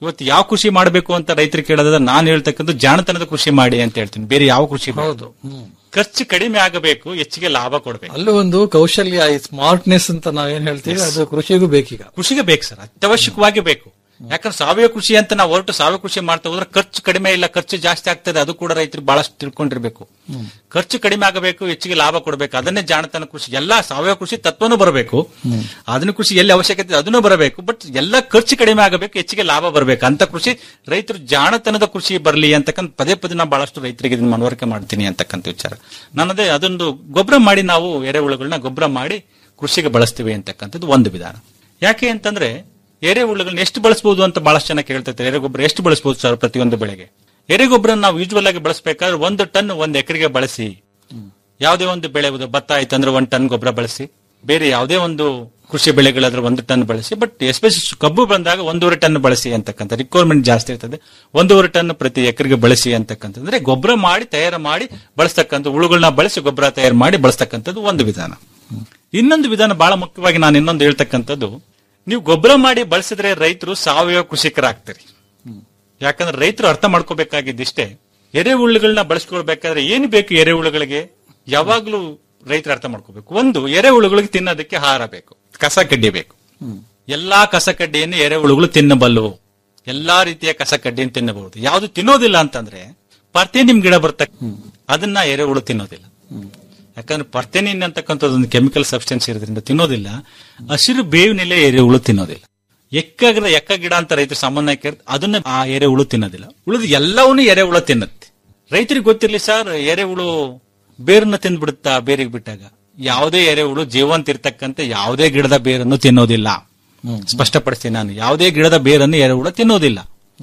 ಇವತ್ತು ಯಾವ ಕೃಷಿ ಮಾಡಬೇಕು ಅಂತ ರೈತರು ಕೇಳೋದಾದ್ರೆ ನಾನು ಹೇಳ್ತಕ್ಕಂಥ ಜಾಣತನದ ಕೃಷಿ ಮಾಡಿ ಅಂತ ಹೇಳ್ತೀನಿ ಬೇರೆ ಯಾವ ಕೃಷಿ ಬೇಡ. ಹೌದು ಹ್ಮ್. ಖರ್ಚು ಕಡಿಮೆ ಆಗಬೇಕು ಹೆಚ್ಚಿಗೆ ಲಾಭ ಕೊಡಬೇಕು ಅಲ್ಲೂ ಒಂದು ಕೌಶಲ್ಯ ಈ ಸ್ಮಾರ್ಟ್ನೆಸ್ ಅಂತ ನಾವೇನ್ ಹೇಳ್ತೀವಿ ಅದು ಕೃಷಿಗೂ ಬೇಕೀಗ ಕೃಷಿಗೆ ಬೇಕು ಸರ್ ಅತ್ಯವಶ್ಯಕವಾಗಿ ಬೇಕು ಯಾಕಂದ್ರೆ ಸಾವಯವ ಕೃಷಿ ಅಂತ ನಾವು ಹೊರಟು ಸಾವಯವ ಕೃಷಿ ಮಾಡ್ತಾ ಹೋದ್ರೆ ಖರ್ಚು ಕಡಿಮೆ ಇಲ್ಲ ಖರ್ಚು ಜಾಸ್ತಿ ಆಗ್ತದೆ ಅದು ಕೂಡ ರೈತರು ಬಹಳಷ್ಟು ತಿಳ್ಕೊಂಡಿರ್ಬೇಕು ಖರ್ಚು ಕಡಿಮೆ ಆಗಬೇಕು ಹೆಚ್ಚಿಗೆ ಲಾಭ ಕೊಡಬೇಕು ಅದನ್ನೇ ಜಾಣತನ ಕೃಷಿ ಎಲ್ಲಾ ಸಾವಯವ ಕೃಷಿ ತತ್ವನೂ ಬರಬೇಕು ಅದನ್ನ ಕೃಷಿ ಎಲ್ಲಿ ಅವಶ್ಯಕತೆ ಇದೆ ಅದನ್ನು ಬರಬೇಕು ಬಟ್ ಎಲ್ಲ ಖರ್ಚು ಕಡಿಮೆ ಆಗಬೇಕು ಹೆಚ್ಚಿಗೆ ಲಾಭ ಬರಬೇಕು ಅಂತ ಕೃಷಿ ರೈತರು ಜಾಣತನದ ಕೃಷಿ ಬರಲಿ ಅಂತಕ್ಕಂಥ ಪದೇ ಪದೇ ನಾನು ಬಹಳಷ್ಟು ರೈತರಿಗೆ ಇದನ್ನ ಮನವರಿಕೆ ಮಾಡ್ತೀನಿ ಅಂತಕ್ಕಂಥ ವಿಚಾರ ನನ್ನದೇ ಅದೊಂದು ಗೊಬ್ಬರ ಮಾಡಿ ನಾವು ಎರೆಹುಳುಗಳನ್ನ ಗೊಬ್ಬರ ಮಾಡಿ ಕೃಷಿಗೆ ಬಳಸ್ತೀವಿ ಅಂತಕ್ಕಂಥದ್ದು ಒಂದು ವಿಧಾನ ಯಾಕೆ ಅಂತಂದ್ರೆ ಎರೆಹುಳುಗಳನ್ನ ಎಷ್ಟು ಬಳಸಬಹುದು ಅಂತ ಬಹಳಷ್ಟು ಜನ ಕೇಳ್ತಿರ್ತಾರೆ ಎರೆಗೊಬ್ಬರ ಎಷ್ಟು ಬಳಸಬಹುದು ಸರ್ ಪ್ರತಿಯೊಂದು ಬೆಳೆಗೆ ಎರೆಗೊಬ್ಬರ ನಾವು ಯೂಜುವಲ್ ಆಗಿ ಬಳಸಬೇಕಾದ್ರೆ ಒಂದು ಟನ್ ಒಂದು ಎಕರೆಗೆ ಬಳಸಿ ಯಾವುದೇ ಒಂದು ಬೆಳೆ ಉದಾ- ಭತ್ತ ಆಯ್ತು ಅಂದ್ರೆ ಒಂದು ಟನ್ ಗೊಬ್ಬರ ಬಳಸಿ ಬೇರೆ ಯಾವುದೇ ಒಂದು ಕೃಷಿ ಬೆಳೆಗಳಾದ್ರೆ ಒಂದು ಟನ್ ಬಳಸಿ ಬಟ್ ಎಸ್ಪೆಷಲಿ ಕಬ್ಬು ಬಂದಾಗ ಒಂದೂವರೆ ಟನ್ ಬಳಸಿ ಅಂತಕ್ಕಂಥ ರಿಕ್ವೈರ್ಮೆಂಟ್ ಜಾಸ್ತಿ ಇರ್ತದೆ ಒಂದೂವರೆ ಟನ್ ಪ್ರತಿ ಎಕರೆಗೆ ಬಳಸಿ ಅಂತಕ್ಕಂಥದ್ದು ಗೊಬ್ಬರ ಮಾಡಿ ತಯಾರು ಮಾಡಿ ಬಳಸ್ತಕ್ಕಂಥ ಹುಳುಗಳನ್ನ ಬಳಸಿ ಗೊಬ್ಬರ ತಯಾರು ಮಾಡಿ ಬಳಸ್ತಕ್ಕಂಥದ್ದು ಒಂದು ವಿಧಾನ ಇನ್ನೊಂದು ವಿಧಾನ ಬಹಳ ಮುಖ್ಯವಾಗಿ ನಾನು ಇನ್ನೊಂದು ಹೇಳ್ತಕ್ಕಂಥದ್ದು ನೀವು ಗೊಬ್ಬರ ಮಾಡಿ ಬಳಸಿದ್ರೆ ರೈತರು ಸಾವಯವ ಕೃಷಿಕರಾಗ್ತಾರೆ ಯಾಕಂದ್ರೆ ರೈತರು ಅರ್ಥ ಮಾಡ್ಕೋಬೇಕಾಗಿದ್ದಿಷ್ಟೇ ಎರೆಹುಳುಗಳನ್ನ ಬಳಸ್ಕೊಳ್ಬೇಕಾದ್ರೆ ಏನು ಬೇಕು ಎರೆಹುಳುಗಳಿಗೆ ಯಾವಾಗ್ಲೂ ರೈತರು ಅರ್ಥ ಮಾಡ್ಕೋಬೇಕು ಒಂದು ಎರೆಹುಳುಗಳಿಗೆ ತಿನ್ನೋದಕ್ಕೆ ಆಹಾರ ಬೇಕು ಕಸ ಕಡ್ಡಿ ಬೇಕು ಎಲ್ಲಾ ಕಸ ಕಡ್ಡಿಯನ್ನು ಎರೆಹುಳುಗಳು ತಿನ್ನಬಲ್ಲವು ಎಲ್ಲಾ ರೀತಿಯ ಕಸ ಕಡ್ಡಿಯನ್ನು ತಿನ್ನಬಹುದು ಯಾವುದು ತಿನ್ನೋದಿಲ್ಲ ಅಂತಂದ್ರೆ ಪರ್ತೇನಿಮ್ ಗಿಡ ಬರ್ತಕ್ಕ ಅದನ್ನ ಎರೆಹುಳು ತಿನ್ನೋದಿಲ್ಲ ಯಾಕಂದ್ರೆ ಪರ್ತೇನಿನ್ ಅಂತಕ್ಕಂಥದ್ದು ಒಂದು ಕೆಮಿಕಲ್ ಸಬ್ಸ್ಟೆನ್ಸ್ ಇರೋದ್ರಿಂದ ತಿನ್ನೋದಿಲ್ಲ ಹಸಿರು ಬೇವಿನೆಲೆ ಎರೆಹುಳು ತಿನ್ನೋದಿಲ್ಲ ಎಕ್ಕಗ್ರ ಎಕ್ಕ ಗಿಡ ಅಂತ ರೈತರು ಸಾಮಾನ್ಯ ಕೇಳ್ತಾರೆ ಅದನ್ನ ಆ ಎರೆಹುಳು ತಿನ್ನೋದಿಲ್ಲ ಉಳಿದು ಎಲ್ಲವನ್ನೂ ಎರೆಹುಳು ತಿನ್ನತ್ತೆ ರೈತರಿಗೆ ಗೊತ್ತಿರ್ಲಿ ಸರ್ ಎರೆಹುಳು ಬೇರನ್ನ ತಿಂದ್ಬಿಡುತ್ತಾ ಬೇರಿಗೆ ಬಿಟ್ಟಾಗ ಯಾವುದೇ ಎರೆಹುಳು ಜೀವಂತ ಇರ್ತಕ್ಕಂಥ ಯಾವುದೇ ಗಿಡದ ಬೇರನ್ನು ತಿನ್ನೋದಿಲ್ಲ ಸ್ಪಷ್ಟಪಡಿಸ್ತೀನಿ ನಾನು ಯಾವುದೇ ಗಿಡದ ಬೇರನ್ನು ಎರೆಹುಳು ತಿನ್ನೋದಿಲ್ಲ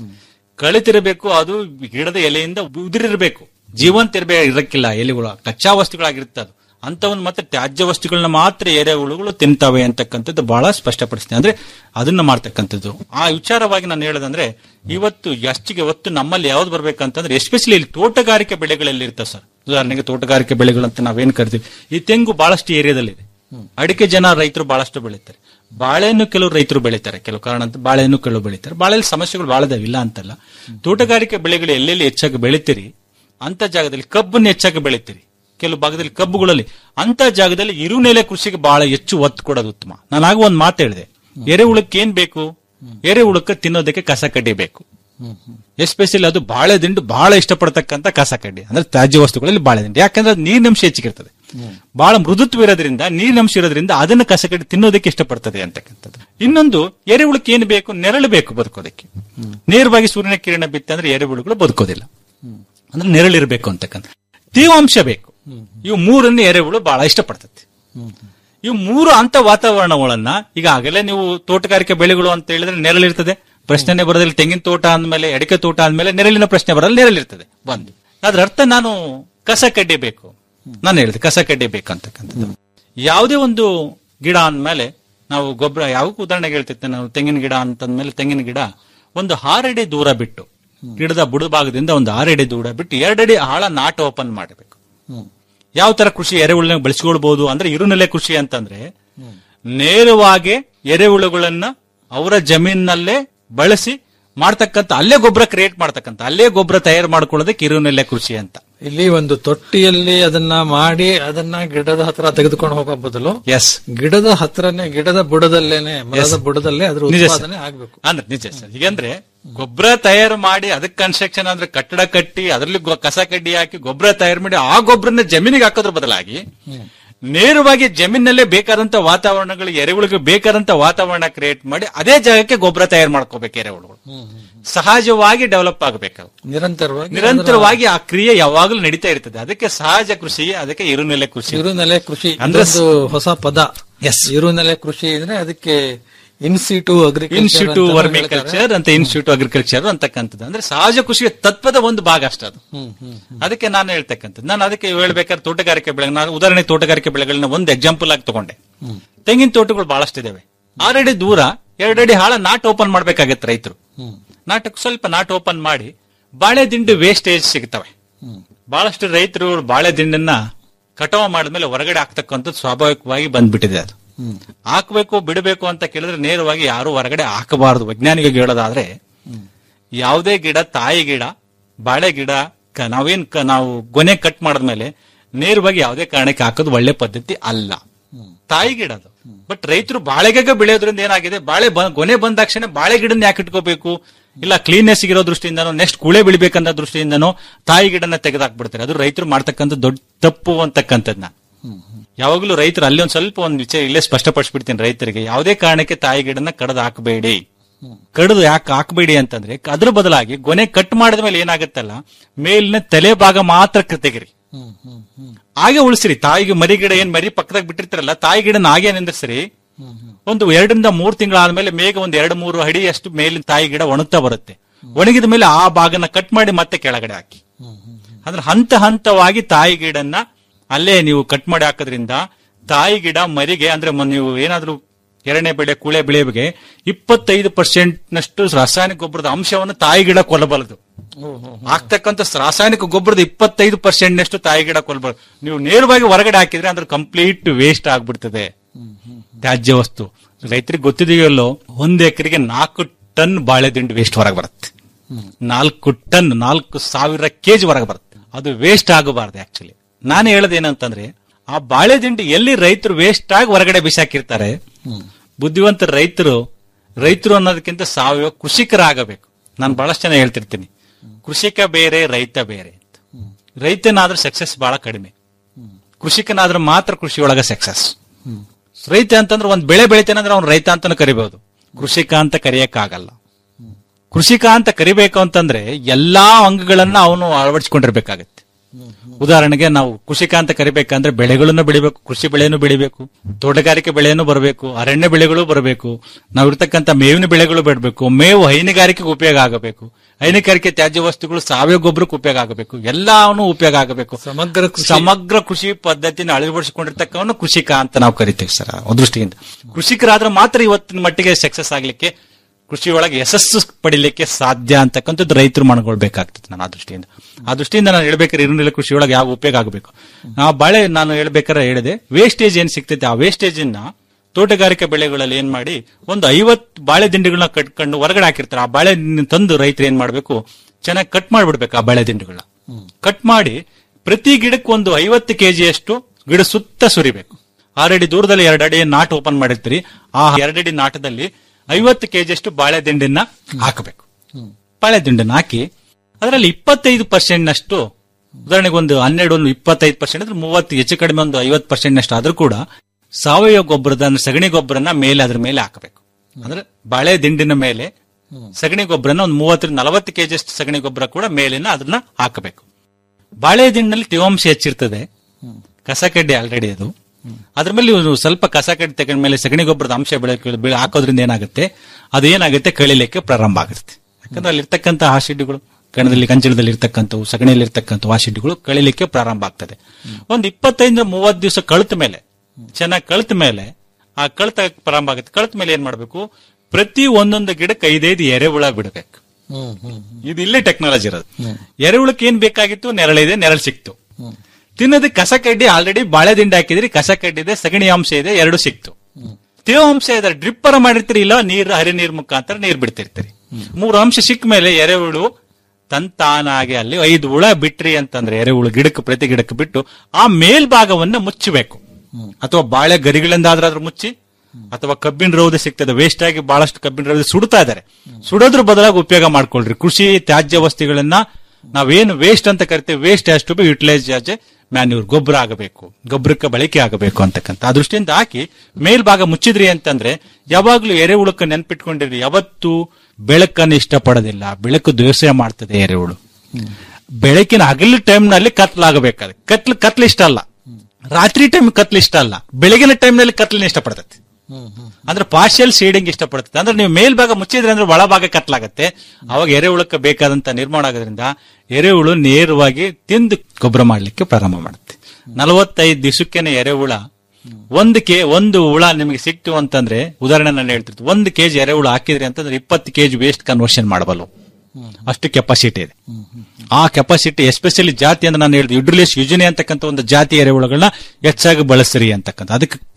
ಕಳಿತಿರಬೇಕು ಅದು ಗಿಡದ ಎಲೆಯಿಂದ ಉದುರಿರಬೇಕು ಜೀವಂತ ಇರಬೇ ಇರಕ್ಕಿಲ್ಲ ಎಲೆಗಳು ಕಚ್ಚಾ ವಸ್ತುಗಳಾಗಿರುತ್ತೆ ಅದು ಅಂತವನ್ನ ಮತ್ತೆ ತ್ಯಾಜ್ಯ ವಸ್ತುಗಳನ್ನ ಮಾತ್ರ ಎರೆಹುಳುಗಳು ತಿಂತವೆ ಅಂತಕ್ಕಂಥದ್ದು ಬಹಳ ಸ್ಪಷ್ಟಪಡಿಸ್ತೀನಿ ಅಂದ್ರೆ ಅದನ್ನ ಮಾಡ್ತಕ್ಕಂಥದ್ದು ಆ ವಿಚಾರವಾಗಿ ನಾನು ಹೇಳೋದಂದ್ರೆ ಇವತ್ತು ಎಷ್ಟಿಗೆ ಹೊತ್ತು ನಮ್ಮಲ್ಲಿ ಯಾವ್ದು ಬರ್ಬೇಕಂತಂದ್ರೆ ಎಸ್ಪೆಷಲಿ ಇಲ್ಲಿ ತೋಟಗಾರಿಕೆ ಬೆಳೆಗಳಲ್ಲಿ ಇರ್ತವೆ ಸರ್ ಉದಾಹರಣೆಗೆ ತೋಟಗಾರಿಕೆ ಬೆಳೆಗಳು ಅಂತ ನಾವೇನ್ ಕರಿತೀವಿ ಈ ತೆಂಗು ಬಹಳಷ್ಟು ಏರಿಯಾದಲ್ಲಿದೆ ಅಡಿಕೆ ಜನ ರೈತರು ಬಹಳಷ್ಟು ಬೆಳೀತಾರೆ ಬಾಳೆಹಣ್ಣು ಕೆಲವು ರೈತರು ಬೆಳೀತಾರೆ ಕೆಲವು ಕಾರಣ ಅಂತ ಬಾಳೆಹಣ್ಣು ಕೆಲವು ಬೆಳೀತಾರೆ ಬಾಳೆಯಲ್ಲಿ ಸಮಸ್ಯೆಗಳು ಬಹಳ ಇದಾವೆ, ಇಲ್ಲ ಅಂತಲ್ಲ ತೋಟಗಾರಿಕೆ ಬೆಳೆಗಳು ಎಲ್ಲೆಲ್ಲಿ ಹೆಚ್ಚಾಗಿ ಬೆಳಿತೀರಿ ಅಂತ ಜಾಗದಲ್ಲಿ ಕಬ್ಬನ್ನು ಹೆಚ್ಚಾಗಿ ಬೆಳಿತೀರಿ ಕೆಲವು ಭಾಗದಲ್ಲಿ ಕಬ್ಬುಗಳಲ್ಲಿ ಅಂತ ಜಾಗದಲ್ಲಿ ಇರುನೆಲೆ ಕೃಷಿಗೆ ಬಹಳ ಹೆಚ್ಚು ಒತ್ತು ಕೊಡೋದು ಉತ್ತಮ ನಾನು ಆಗ ಒಂದು ಮಾತು ಹೇಳಿದೆ ಎರೆಹುಳಕ್ಕೆ ಏನ್ ಬೇಕು ಎರೆಹುಳಕ್ಕೆ ತಿನ್ನೋದಕ್ಕೆ ಕಸ ಕಡ್ಡಿ ಬೇಕು ಎಸ್ಪೆಷಲಿ ಅದು ಬಾಳೆ ದಿಂಡು ಬಹಳ ಇಷ್ಟಪಡ್ತಕ್ಕಂಥ ಕಸ ಕಡ್ಡಿ ಅಂದ್ರೆ ತ್ಯಾಜ್ಯ ವಸ್ತುಗಳಲ್ಲಿ ಬಾಳೆ ದಿಂಡು ಯಾಕಂದ್ರೆ ಅದು ನೀರಿನಂಶ ಹೆಚ್ಚಿಗಿರ್ತದೆ ಬಹಳ ಮೃದುತ್ವ ಇರೋದ್ರಿಂದ ನೀರಿನಂಶ ಇರೋದ್ರಿಂದ ಅದನ್ನ ಕಸ ಕಡ್ಡಿ ತಿನ್ನೋದಕ್ಕೆ ಇಷ್ಟಪಡ್ತದೆ ಅಂತಕ್ಕಂಥದ್ದು ಇನ್ನೊಂದು ಎರೆಹುಳಕ್ಕೆ ಏನು ಬೇಕು ನೆರಳು ಬೇಕು ಬದುಕೋದಕ್ಕೆ ನೇರವಾಗಿ ಸೂರ್ಯನ ಕಿರಣ ಬಿತ್ತೆ ಅಂದ್ರೆ ಎರೆಹುಳುಗಳು ಬದುಕೋದಿಲ್ಲ ಅಂದ್ರೆ ನೆರಳಿರ್ಬೇಕು ಅಂತಕ್ಕಂಥ ತೇವಾಂಶ ಬೇಕು ಇವು ಮೂರನ್ನು ಎರೆಹುಳು ಬಹಳ ಇಷ್ಟಪಡ್ತದೆ ಇವು ಮೂರು ಅಂತ ವಾತಾವರಣಗಳನ್ನ ಈಗ ಆಗಲೇ ನೀವು ತೋಟಗಾರಿಕೆ ಬೆಳೆಗಳು ಅಂತ ಹೇಳಿದ್ರೆ ನೆರಳಿರ್ತದೆ ಪ್ರಶ್ನೆ ಬರೋದಿಲ್ಲ ತೆಂಗಿನ ತೋಟ ಅಂದ್ಮೇಲೆ ಅಡಿಕೆ ತೋಟ ಅಂದ್ಮೇಲೆ ನೆರಳಿನ ಪ್ರಶ್ನೆ ಬರಲ್ಲ ನೆರಳಿರ್ತದೆ ಒಂದು ಅದ್ರ ಅರ್ಥ ನಾನು ಕಸ ಕಡ್ಡಿ ಬೇಕು ನಾನು ಹೇಳಿದೆ ಕಸ ಕಡ್ಡಿ ಬೇಕಂತಕ್ಕಂಥದ್ದು ಯಾವುದೇ ಒಂದು ಗಿಡ ಅಂದ್ಮೇಲೆ ನಾವು ಗೊಬ್ಬರ ಯಾವ ಉದಾಹರಣೆಗೆ ಹೇಳ್ತಿದ್ದೆ ನಾವು ತೆಂಗಿನ ಗಿಡ ಅಂತಂದ್ಮೇಲೆ ತೆಂಗಿನ ಗಿಡ ಒಂದು ಆರಡಿ ದೂರ ಬಿಟ್ಟು ಗಿಡದ ಬುಡಭಾಗದಿಂದ ಒಂದು ಆರಡಿ ದೂರ ಬಿಟ್ಟು ಎರಡಡಿ ಆಳ ನಾಟ್ ಓಪನ್ ಮಾಡಬೇಕು ಯಾವ ತರ ಕೃಷಿ ಎರೆಹುಳನ್ನ ಬೆಳೆಸ್ಕೊಳ್ಬಹುದು ಅಂದ್ರೆ ಇರುನೆಲೆ ಕೃಷಿ ಅಂತಂದ್ರೆ ನೇರವಾಗಿ ಎರೆಹುಳುಗಳನ್ನ ಅವರ ಜಮೀನಲ್ಲೇ ಬಳಸಿ ಮಾಡ್ತಕ್ಕಂಥ ಅಲ್ಲೇ ಗೊಬ್ಬರ ಕ್ರಿಯೇಟ್ ಮಾಡ್ತಕ್ಕಂಥ ಅಲ್ಲೇ ಗೊಬ್ಬರ ತಯಾರು ಮಾಡ್ಕೊಳ್ಳೋದಕ್ಕೆ ಇರುನೆಲೆ ಕೃಷಿ ಅಂತ ಇಲ್ಲಿ ಒಂದು ತೊಟ್ಟಿಯಲ್ಲಿ ಅದನ್ನ ಮಾಡಿ ಅದನ್ನ ಗಿಡದ ಹತ್ರ ತೆಗೆದುಕೊಂಡು ಹೋಗೋ ಬದಲು ಎಸ್ ಗಿಡದ ಹತ್ರನೇ ಗಿಡದ ಬುಡದಲ್ಲೇನೆ ಮರದ ಬುಡದಲ್ಲೇ ಅದ್ರ ನಿಜ ಸರ್. ಉತ್ಪಾದನೆ ಆಗ್ಬೇಕು ಅಂದ್ರೆ ನಿಜ ಸರ್ ಹೀಗಂದ್ರೆ ಗೊಬ್ಬರ ತಯಾರು ಮಾಡಿ ಅದಕ್ಕೆ ಕನ್ಸ್ಟ್ರಕ್ಷನ್ ಅಂದ್ರೆ ಕಟ್ಟಡ ಕಟ್ಟಿ ಅದರಲ್ಲಿ ಗೊ- ಕಸ ಕಡ್ಡಿ ಹಾಕಿ ಗೊಬ್ಬರ ತಯಾರು ಮಾಡಿ ಆ ಗೊಬ್ಬರನ ಜಮೀನಿಗೆ ಹಾಕೋದ್ರ ಬದಲಾಗಿ ನೇರವಾಗಿ ಜಮೀನಲ್ಲೇ ಬೇಕಾದಂತ ವಾತಾವರಣಗಳು ಎರೆಹುಳಿಗೆ ಬೇಕಾದಂತ ವಾತಾವರಣ ಕ್ರಿಯೇಟ್ ಮಾಡಿ ಅದೇ ಜಾಗಕ್ಕೆ ಗೊಬ್ಬರ ತಯಾರು ಮಾಡ್ಕೋಬೇಕು ಎರೆಹುಳುಗಳು ಸಹಜವಾಗಿ ಡೆವಲಪ್ ಆಗಬೇಕು ನಿರಂತರವಾಗಿ ನಿರಂತರವಾಗಿ ಆ ಕ್ರಿಯೆ ಯಾವಾಗಲೂ ನಡೀತಾ ಇರ್ತದೆ ಅದಕ್ಕೆ ಸಹಜ ಕೃಷಿ ಅದಕ್ಕೆ ಇರುನೆಲೆ ಕೃಷಿ ಇರುನೆಲೆ ಕೃಷಿ ಅಂದ್ರೆ ಅಂದ್ರೆ ಹೊಸ ಪದ ಇರುನೆಲೆ ಕೃಷಿ ಅಂದ್ರೆ ಅದಕ್ಕೆ ಇನ್ಸಿಟು ಇನ್ಸ್ಟಿಟ್ಯೂಟ್ ವರ್ಮಿಕಲ್ಚರ್ ಅಂತ ಇನ್ಸ್ಟಿಟ್ಯೂಟ್ ಅಗ್ರಿಕಲ್ಚರ್ ಅಂತಕ್ಕಂಥದ್ದು ಅಂದ್ರೆ ಸಹಜ ಕೃಷಿಯ ತತ್ವದ ಒಂದು ಭಾಗ ಅಷ್ಟೇ ಅದು ಅದಕ್ಕೆ ನಾನು ಹೇಳ್ತಕ್ಕಂಥದ್ದು ನಾನು ಅದಕ್ಕೆ ಹೇಳ್ಬೇಕಾದ್ರೆ ತೋಟಗಾರಿಕೆ ಬೆಳೆ ನಾನು ಉದಾಹರಣೆ ತೋಟಗಾರಿಕೆ ಬೆಳೆಗಳನ್ನ ಒಂದು ಎಕ್ಸಾಂಪಲ್ ಆಗಿ ತಗೊಂಡೆ ತೆಂಗಿನ ತೋಟಗಳು ಬಹಳಷ್ಟಿದಾವೆ ಆರಡಿ ದೂರ ಎರಡಡಿ ಹಾಳ ನಾಟ್ ಓಪನ್ ಮಾಡ್ಬೇಕಾಗತ್ತೆ ರೈತರು ನಾಟಕ್ಕೆ ಸ್ವಲ್ಪ ನಾಟ್ ಓಪನ್ ಮಾಡಿ ಬಾಳೆ ದಿಂಡು ವೇಸ್ಟೇಜ್ ಸಿಗ್ತವೆ ಬಹಳಷ್ಟು ರೈತರು ಬಾಳೆ ದಿಂಡನ್ನ ಕಟಾವು ಮಾಡಿದ್ಮೇಲೆ ಹೊರಗಡೆ ಹಾಕ್ತಕ್ಕಂಥದ್ದು ಸ್ವಾಭಾವಿಕವಾಗಿ ಬಂದ್ಬಿಟ್ಟಿದೆ ಅದು ಹಾಕ್ಬೇಕು ಬಿಡಬೇಕು ಅಂತ ಕೇಳಿದ್ರೆ ನೇರವಾಗಿ ಯಾರು ಹೊರಗಡೆ ಹಾಕಬಾರದು ವೈಜ್ಞಾನಿಕ ಹೇಳೋದಾದ್ರೆ ಯಾವುದೇ ಗಿಡ ತಾಯಿ ಗಿಡ ಬಾಳೆ ಗಿಡ ಕ- ನಾವೇನ್ ಕ- ನಾವು ಗೊನೆ ಕಟ್ ಮಾಡಿದ್ಮೇಲೆ ನೇರವಾಗಿ ಯಾವುದೇ ಕಾರಣಕ್ಕೆ ಹಾಕೋದು ಒಳ್ಳೆ ಪದ್ಧತಿ ಅಲ್ಲ ತಾಯಿ ಗಿಡ ಅದು ಬಟ್ ರೈತರು ಬಾಳೆಗೆ ಬೆಳೆಯೋದ್ರಿಂದ ಏನಾಗಿದೆ ಬಾಳೆ ಬ- ಗೊನೆ ಬಂದ ತಕ್ಷಣ ಬಾಳೆ ಗಿಡನ ಯಾಕೆ ಇಟ್ಕೋಬೇಕು ಇಲ್ಲ ಕ್ಲೀನ್ನೆಸ್ ಇರೋ ದೃಷ್ಟಿಯಿಂದನೋ ನೆಕ್ಸ್ಟ್ ಕುಳೆ ಬೆಳಿಬೇಕನ್ನೋ ದೃಷ್ಟಿಯಿಂದನೋ ತಾಯಿ ಗಿಡನ ತೆಗೆದಾಕ್ಬಿಡ್ತಾರೆ ಅದು ರೈತರು ಮಾಡ್ತಕ್ಕಂಥ ದೊಡ್ಡ ತಪ್ಪು ಅಂತಕ್ಕಂಥದ್ನ ಯಾವಾಗಲೂ ರೈತರು ಅಲ್ಲಿ ಒಂದ್ ಸ್ವಲ್ಪ ಒಂದು ವಿಷಯ ಇಲ್ಲೇ ಸ್ಪಷ್ಟಪಡಿಸ್ಬಿಡ್ತೀನಿ ರೈತರಿಗೆ ಯಾವುದೇ ಕಾರಣಕ್ಕೆ ತಾಯಿ ಗಿಡನ ಕಡದು ಹಾಕಬೇಡಿ ಕಡಿದು ಯಾಕೆ ಹಾಕಬೇಡಿ ಅಂತಂದ್ರೆ ಅದ್ರ ಬದಲಾಗಿ ಗೊನೆ ಕಟ್ ಮಾಡಿದ ಮೇಲೆ ಏನಾಗುತ್ತಲ್ಲ ಮೇಲಿನ ತಲೆ ಭಾಗ ಮಾತ್ರ ಕ- ತೆಗಿರಿ ಹಾಗೆ ಉಳಿಸ್ರಿ ತಾಯಿಗೆ ಮರಿ ಗಿಡ ಏನ್ ಮರಿ ಪಕ್ಕದಾಗ ಬಿಟ್ಟಿರ್ತಾರಲ್ಲ ತಾಯಿ ಗಿಡನ ಹಾಗೆ ನಿಂದಿರ್ಸ್ರಿ ಒಂದು ಎರಡರಿಂದ ಮೂರು ತಿಂಗಳಾದ್ಮೇಲೆ ಮೇಗ ಒಂದ್ ಎರಡು ಮೂರು ಅಡಿ ಅಷ್ಟು ಮೇಲಿನ ತಾಯಿ ಗಿಡ ಒಣಗ್ತಾ ಬರುತ್ತೆ ಒಣಗಿದ ಮೇಲೆ ಆ ಭಾಗನ ಕಟ್ ಮಾಡಿ ಮತ್ತೆ ಕೆಳಗಡೆ ಹಾಕಿ ಅಂದ್ರೆ ಹಂತ ಹಂತವಾಗಿ ತಾಯಿ ಗಿಡನ್ನ ಅಲ್ಲೇ ನೀವು ಕಟ್ ಮಾಡಿ ಹಾಕೋದ್ರಿಂದ ತಾಯಿ ಗಿಡ ಮರಿಗೆ ಅಂದ್ರೆ ಮ- ನೀವು ಏನಾದ್ರೂ ಎರಡನೇ ಬೆಳೆ ಕುಳೆ ಬೆಳೆಗೆ ಇಪ್ಪತ್ತೈದು ಪರ್ಸೆಂಟ್ ನಷ್ಟು ರಾಸಾಯನಿಕ ಗೊಬ್ಬರದ ಅಂಶವನ್ನು ತಾಯಿ ಗಿಡ ಕೊಲ್ಲಬಲ್ಲದು ಆಗ್ತಕ್ಕಂಥ ರಾಸಾಯನಿಕ ಗೊಬ್ಬರದ ಇಪ್ಪತ್ತೈದು ಪರ್ಸೆಂಟ್ ನಷ್ಟು ತಾಯಿ ಗಿಡ ಕೊಲ್ಲಬಾರದು ನೀವು ನೇರವಾಗಿ ಹೊರಗಡೆ ಹಾಕಿದ್ರೆ ಅಂದ್ರೆ ಕಂಪ್ಲೀಟ್ ವೇಸ್ಟ್ ಆಗ್ಬಿಡ್ತದೆ ತ್ಯಾಜ್ಯ ವಸ್ತು ರೈತರಿಗೆ ಗೊತ್ತಿದೆಯಲ್ಲೋ ಒಂದ್ ಎಕರೆಗೆ ನಾಲ್ಕು ಟನ್ ಬಾಳೆ ದಿಂಡು ವೇಸ್ಟ್ ಹೊರಗೆ ಬರುತ್ತೆ ನಾಲ್ಕು ಟನ್ ನಾಲ್ಕು ಸಾವಿರ ಕೆಜಿ ಹೊರಗೆ ಬರುತ್ತೆ ಅದು ವೇಸ್ಟ್ ಆಗಬಾರ್ದು ಆಕ್ಚುಲಿ ನಾನು ಹೇಳೋದೇನಂತಂದ್ರೆ ಆ ಬಾಳೆ ದಿಂಡು ಎಲ್ಲಿ ರೈತರು ವೇಸ್ಟ್ ಆಗಿ ಹೊರಗಡೆ ಬಿಸಾಕಿರ್ತಾರೆ ಬುದ್ಧಿವಂತ ರೈತರು ರೈತರು ಅನ್ನೋದಕ್ಕಿಂತ ಸಾವಯವ ಕೃಷಿಕರಾಗಬೇಕು ನಾನು ಬಹಳಷ್ಟು ಜನ ಹೇಳ್ತಿರ್ತೀನಿ ಕೃಷಿಕ ಬೇರೆ ರೈತ ಬೇರೆ ಅಂತ ರೈತನಾದ್ರೂ ಸಕ್ಸಸ್ ಬಹಳ ಕಡಿಮೆ ಕೃಷಿಕನಾದ್ರೂ ಮಾತ್ರ ಕೃಷಿ ಒಳಗ ಸಕ್ಸಸ್ ರೈತ ಅಂತಂದ್ರೆ ಒಂದ್ ಬೆಳೆ ಬೆಳಿತಾನಂದ್ರೆ ಅವ್ನು ರೈತ ಅಂತಾನು ಕರಿಬಹುದು ಕೃಷಿಕ ಅಂತ ಕರೆಯಕ್ಕಾಗಲ್ಲ ಕೃಷಿಕ ಅಂತ ಕರಿಬೇಕು ಅಂತಂದ್ರೆ ಎಲ್ಲಾ ಅಂಗಗಳನ್ನ ಅವನು ಅಳವಡಿಸ್ಕೊಂಡಿರ್ಬೇಕಾಗತ್ತೆ ಉದಾಹರಣೆಗೆ ನಾವು ಕೃಷಿಕ ಅಂತ ಕರಿಬೇಕಂದ್ರೆ ಬೆಳೆಗಳನ್ನು ಬೆಳಿಬೇಕು ಕೃಷಿ ಬೆಳೆಯನ್ನು ಬೆಳಿಬೇಕು ತೋಟಗಾರಿಕೆ ಬೆಳೆಯನ್ನು ಬರಬೇಕು ಅರಣ್ಯ ಬೆಳೆಗಳು ಬರಬೇಕು ನಾವು ಇರ್ತಕ್ಕಂಥ ಮೇವಿನ ಬೆಳೆಗಳು ಬೆಳಬೇಕು ಮೇವು ಹೈನುಗಾರಿಕೆಗೆ ಉಪಯೋಗ ಆಗಬೇಕು ಹೈನುಗಾರಿಕೆ ತ್ಯಾಜ್ಯ ವಸ್ತುಗಳು ಸಾವಯವ ಗೊಬ್ಬರಕ್ಕೆ ಉಪಯೋಗ ಆಗಬೇಕು ಎಲ್ಲಾನು ಉಪಯೋಗ ಆಗಬೇಕು ಸಮಗ್ರ ಸಮಗ್ರ ಕೃಷಿ ಪದ್ಧತಿನ ಅಳವಡಿಸಿಕೊಂಡಿರ್ತಕ್ಕವನು ಕೃಷಿಕ ಅಂತ ನಾವು ಕರಿತೇವೆ ಸರ್ ಆ ದೃಷ್ಟಿಯಿಂದ ಕೃಷಿಕರಾದ್ರೆ ಮಾತ್ರ ಇವತ್ತಿನ ಮಟ್ಟಿಗೆ ಸಕ್ಸಸ್ ಆಗ್ಲಿಕ್ಕೆ ಕೃಷಿ ಒಳಗೆ ಯಶಸ್ಸು ಪಡಿಲಿಕ್ಕೆ ಸಾಧ್ಯ ಅಂತಕ್ಕಂಥದ್ದು ರೈತರು ಮನಗೊಳ್ಬೇಕಾಗ್ತದೆ ನಾನು ಆ ದೃಷ್ಟಿಯಿಂದ ಆ ದೃಷ್ಟಿಯಿಂದ ನಾನು ಹೇಳ್ಬೇಕಾದ್ರೆ ಇರುನಿಲ್ಲ ಕೃಷಿ ಒಳಗೆ ಯಾವ ಉಪಯೋಗ ಆಗಬೇಕು ಆ ಬಾಳೆ ನಾನು ಹೇಳ್ಬೇಕಾದ್ರೆ ಹೇಳಿದೆ ವೇಸ್ಟೇಜ್ ಏನ್ ಸಿಗ್ತೈತೆ ಆ ವೇಸ್ಟೇಜ್ ಅನ್ನ ತೋಟಗಾರಿಕೆ ಬೆಳೆಗಳಲ್ಲಿ ಏನ್ ಮಾಡಿ ಒಂದು ಐವತ್ತು ಬಾಳೆ ದಿಂಡುಗಳನ್ನ ಕಟ್ಕೊಂಡು ಹೊರಗಡೆ ಹಾಕಿರ್ತಾರೆ ಆ ಬಾಳೆ ದಿಂಡ್ ತಂದು ರೈತರು ಏನ್ ಮಾಡ್ಬೇಕು ಚೆನ್ನಾಗಿ ಕಟ್ ಮಾಡ್ಬಿಡ್ಬೇಕು ಆ ಬಾಳೆ ದಿಂಡುಗಳನ್ನ ಕಟ್ ಮಾಡಿ ಪ್ರತಿ ಗಿಡಕ್ಕೆ ಒಂದು ಐವತ್ತು ಕೆಜಿಯಷ್ಟು ಗಿಡ ಸುತ್ತ ಸುರಿಬೇಕು ಆರಡಿ ದೂರದಲ್ಲಿ ಎರಡು ಅಡಿ ನಾಟ್ ಓಪನ್ ಮಾಡಿರ್ತೀರಿ ಆ ಎರಡಡಿ ನಾಟದಲ್ಲಿ ಐವತ್ತು ಕೆಜಿಯಷ್ಟು ಬಾಳೆ ದಿಂಡನ್ನ ಹಾಕಬೇಕು ಬಾಳೆ ದಿಂಡನ್ನ ಹಾಕಿ ಅದರಲ್ಲಿ ಇಪ್ಪತ್ತೈದು ಪರ್ಸೆಂಟ್ ನಷ್ಟು ಉದಾಹರಣೆಗೆ ಒಂದು ಹನ್ನೆರಡು ಒಂದು ಇಪ್ಪತ್ತೈದು ಪರ್ಸೆಂಟ್ ಅಂದ್ರೆ ಮೂವತ್ತು ಹೆಚ್ಚು ಕಡಿಮೆ ಒಂದು ಐವತ್ತು ಪರ್ಸೆಂಟ್ ನಷ್ಟು ಆದ್ರೂ ಕೂಡ ಸಾವಯವ ಗೊಬ್ಬರದ ಅಂದ್ರೆ ಸಗಣಿ ಗೊಬ್ಬರನ ಮೇಲೆ ಅದ್ರ ಮೇಲೆ ಹಾಕಬೇಕು ಅಂದ್ರೆ ಬಾಳೆ ದಿಂಡಿನ ಮೇಲೆ ಸಗಣಿ ಗೊಬ್ಬರನ ಒಂದು ಮೂವತ್ತರಿಂದ ನಲವತ್ತು ಕೆಜಿಯಷ್ಟು ಸಗಣಿ ಗೊಬ್ಬರ ಕೂಡ ಮೇಲಿನ ಅದನ್ನ ಹಾಕಬೇಕು ಬಾಳೆ ದಿಂಡಿನಲ್ಲಿ ತೇವಾಂಶ ಹೆಚ್ಚಿರ್ತದೆ ಕಸ ಕಡ್ಡಿ ಆಲ್ರೆಡಿ ಅದು ಅದ್ರ ಮೇಲೆ ಇವ್ರು ಸ್ವಲ್ಪ ಕಸ ಕಡ್ಡಿ ತಗೊಂಡ ಮೇಲೆ ಸಗಣಿ ಗೊಬ್ಬರದ ಅಂಶ ಬೆಳೆ ಬೆಳೆ ಹಾಕೋದ್ರಿಂದ ಏನಾಗುತ್ತೆ ಅದು ಏನಾಗುತ್ತೆ ಕಳಿಲಿಕ್ಕೆ ಪ್ರಾರಂಭ ಆಗುತ್ತೆ ಯಾಕಂದ್ರೆ ಅಲ್ಲಿ ಇರ್ತಕ್ಕಂಥ ಆಸಿಡ್ಗಳು ಕಣದಲ್ಲಿ ಕಂಚಳದಲ್ಲಿ ಇರ್ತಕ್ಕಂಥವು ಸಗಣಿಯಲ್ಲಿ ಇರ್ತಕ್ಕಂಥ ಆಸಿಡ್ಗಳು ಕಳಿಲಿಕ್ಕೆ ಪ್ರಾರಂಭ ಆಗ್ತದೆ ಒಂದು ಇಪ್ಪತ್ತೈದು ಮೂವತ್ತು ದಿವಸ ಕಳಿತ ಮೇಲೆ ಚೆನ್ನಾಗಿ ಕಳಿತ ಮೇಲೆ ಆ ಕಳಿತ ಪ್ರಾರಂಭ ಆಗುತ್ತೆ ಕಳಿತ ಮೇಲೆ ಏನ್ ಮಾಡ್ಬೇಕು ಪ್ರತಿ ಒಂದೊಂದು ಗಿಡಕ್ಕೆ ಐದೈದು ಎರೆಹುಳ ಬಿಡಬೇಕು ಇದು ಇಲ್ಲೇ ಟೆಕ್ನಾಲಜಿ ಇರೋದು ಎರೆಹುಳಕ್ಕೆ ಏನ್ ಬೇಕಾಗಿತ್ತು ನೆರಳಿದೆ ನೆರಳು ಸಿಕ್ತು ತಿನ್ನೋದಕ್ಕೆ ಕಸ ಕಡ್ಡಿ ಆಲ್ರೆಡಿ ಬಾಳೆ ದಿಂಡಿ ಹಾಕಿದ್ರಿ ಕಸ ಕಡ್ಡಿ ಇದೆ ಸಗಣಿ ಅಂಶ ಇದೆ ಎರಡು ಸಿಕ್ತು ತೇವಾಂಶ ಇದೆ ಡ್ರಿಪ್ಪರ ಮಾಡಿರ್ತೀರಿ ಇಲ್ಲ ನೀರು ಹರಿ ನೀರ್ ಮುಖಾಂತರ ನೀರ್ ಬಿಡ್ತಿರ್ತೀರಿ ಮೂರು ಅಂಶ ಸಿಕ್ಕ ಮೇಲೆ ಎರೆಹುಳು ತಂತಾನಾಗಿ ಅಲ್ಲಿ ಐದು ಹುಳ ಬಿಟ್ರಿ ಅಂತಂದ್ರೆ ಎರೆಹುಳು ಗಿಡಕ್ಕೆ ಪ್ರತಿ ಗಿಡಕ್ಕೆ ಬಿಟ್ಟು ಆ ಮೇಲ್ಭಾಗವನ್ನ ಮುಚ್ಚಬೇಕು ಅಥವಾ ಬಾಳೆ ಗರಿಗಳಿಂದಾದ್ರೂ ಅದ್ರ ಮುಚ್ಚಿ ಅಥವಾ ಕಬ್ಬಿನ ರೌದೆ ಸಿಗ್ತದೆ ವೇಸ್ಟ್ ಆಗಿ ಬಹಳಷ್ಟು ಕಬ್ಬಿನ ರೌದೆ ಸುಡ್ತಾ ಇದಾರೆ ಸುಡೋದ್ರ ಬದಲಾಗಿ ಉಪಯೋಗ ಮಾಡ್ಕೊಳ್ರಿ ಕೃಷಿ ತ್ಯಾಜ್ಯ ವಸ್ತುಗಳನ್ನ ನಾವೇನು ವೇಸ್ಟ್ ಅಂತ ಕರಿತೇವೆ ವೇಸ್ಟ್ ಅಷ್ಟು ಬಿ ಯುಟಿಲೈಸ್ ಆಚೆ ಮ್ಯಾನ್ಯೂರ್ ಗೊಬ್ಬರ ಆಗಬೇಕು ಗೊಬ್ಬರಕ್ಕೆ ಬಳಕೆ ಆಗಬೇಕು ಅಂತಕ್ಕಂಥ ಆ ದೃಷ್ಟಿಯಿಂದ ಹಾಕಿ ಮೇಲ್ಭಾಗ ಮುಚ್ಚಿದ್ರಿ ಅಂತಂದ್ರೆ ಯಾವಾಗ್ಲೂ ಎರೆಹುಳಕ್ಕೆ ನೆನ್ಪಿಟ್ಕೊಂಡಿರಿ ಯಾವತ್ತು ಬೆಳಕನ್ನು ಇಷ್ಟಪಡೋದಿಲ್ಲ ಬೆಳಕು ದ್ವೇಷ ಮಾಡ್ತದೆ ಎರೆಹುಳು ಬೆಳಕಿನ ಹಗಲು ಟೈಮ್ ನಲ್ಲಿ ಕತ್ಲಾಗಬೇಕಾದ್ರೆ ಕತ್ಲು ಕತ್ಲು ಇಷ್ಟ ಅಲ್ಲ ರಾತ್ರಿ ಟೈಮ್ ಕತ್ಲು ಇಷ್ಟ ಅಲ್ಲ ಬೆಳಗಿನ ಟೈಮ್ ನಲ್ಲಿ ಕತ್ಲನ್ನ ಇಷ್ಟಪಡ್ತದೆ ಅಂದ್ರೆ ಪಾರ್ಷಿಯಲ್ ಶೇಡಿಂಗ್ ಇಷ್ಟಪಡುತ್ತೆ ಅಂದ್ರೆ ನೀವು ಮೇಲ್ಭಾಗ ಮುಚ್ಚಿದ್ರೆ ಅಂದ್ರೆ ಒಳಭಾಗ ಕತ್ಲಾಗತ್ತೆ ಅವಾಗ ಎರೆಹುಳಕ್ಕೆ ಬೇಕಾದಂತ ನಿರ್ಮಾಣ ಆಗೋದ್ರಿಂದ ಎರೆಹುಳು ನೇರವಾಗಿ ತಿಂದು ಗೊಬ್ಬರ ಮಾಡ್ಲಿಕ್ಕೆ ಪ್ರಾರಂಭ ಮಾಡುತ್ತೆ ನಲವತ್ತೈದು ದಿವಸಕ್ಕೇನೆ ಎರೆಹುಳ ಒಂದು ಕೆ ಒಂದು ಹುಳ ನಿಮಗೆ ಸಿಕ್ತು ಅಂತಂದ್ರೆ ಉದಾಹರಣೆ ನಾನು ಹೇಳ್ತಿರ್ತೀನಿ ಒಂದು ಕೆಜಿ ಎರೆಹುಳ ಹಾಕಿದ್ರಿ ಅಂತಂದ್ರೆ ಇಪ್ಪತ್ತು ಕೆಜಿ ವೇಸ್ಟ್ ಕನ್ವರ್ಷನ್ ಮಾಡಬಲ್ಲ ಅಷ್ಟು ಕೆಪಾಸಿಟಿ ಇದೆ ಆ ಕೆಪಾಸಿಟಿ ಎಸ್ಪೆಷಲಿ ಜಾತಿ ಅಂದ್ರೆ ನಾನು ಹೇಳಿದೆ ಯುಡ್ರಿಲೇಸ್ ಯುಜನೆ ಅಂತಕ್ಕಂಥ ಒಂದು ಜಾತಿ ಎರೆಹುಳಗಳನ್ನ ಹೆಚ್ಚಾಗಿ ಬಳಸ್ರಿ ಅಂತಕ್ಕಂಥ ಅದಕ್ಕೆ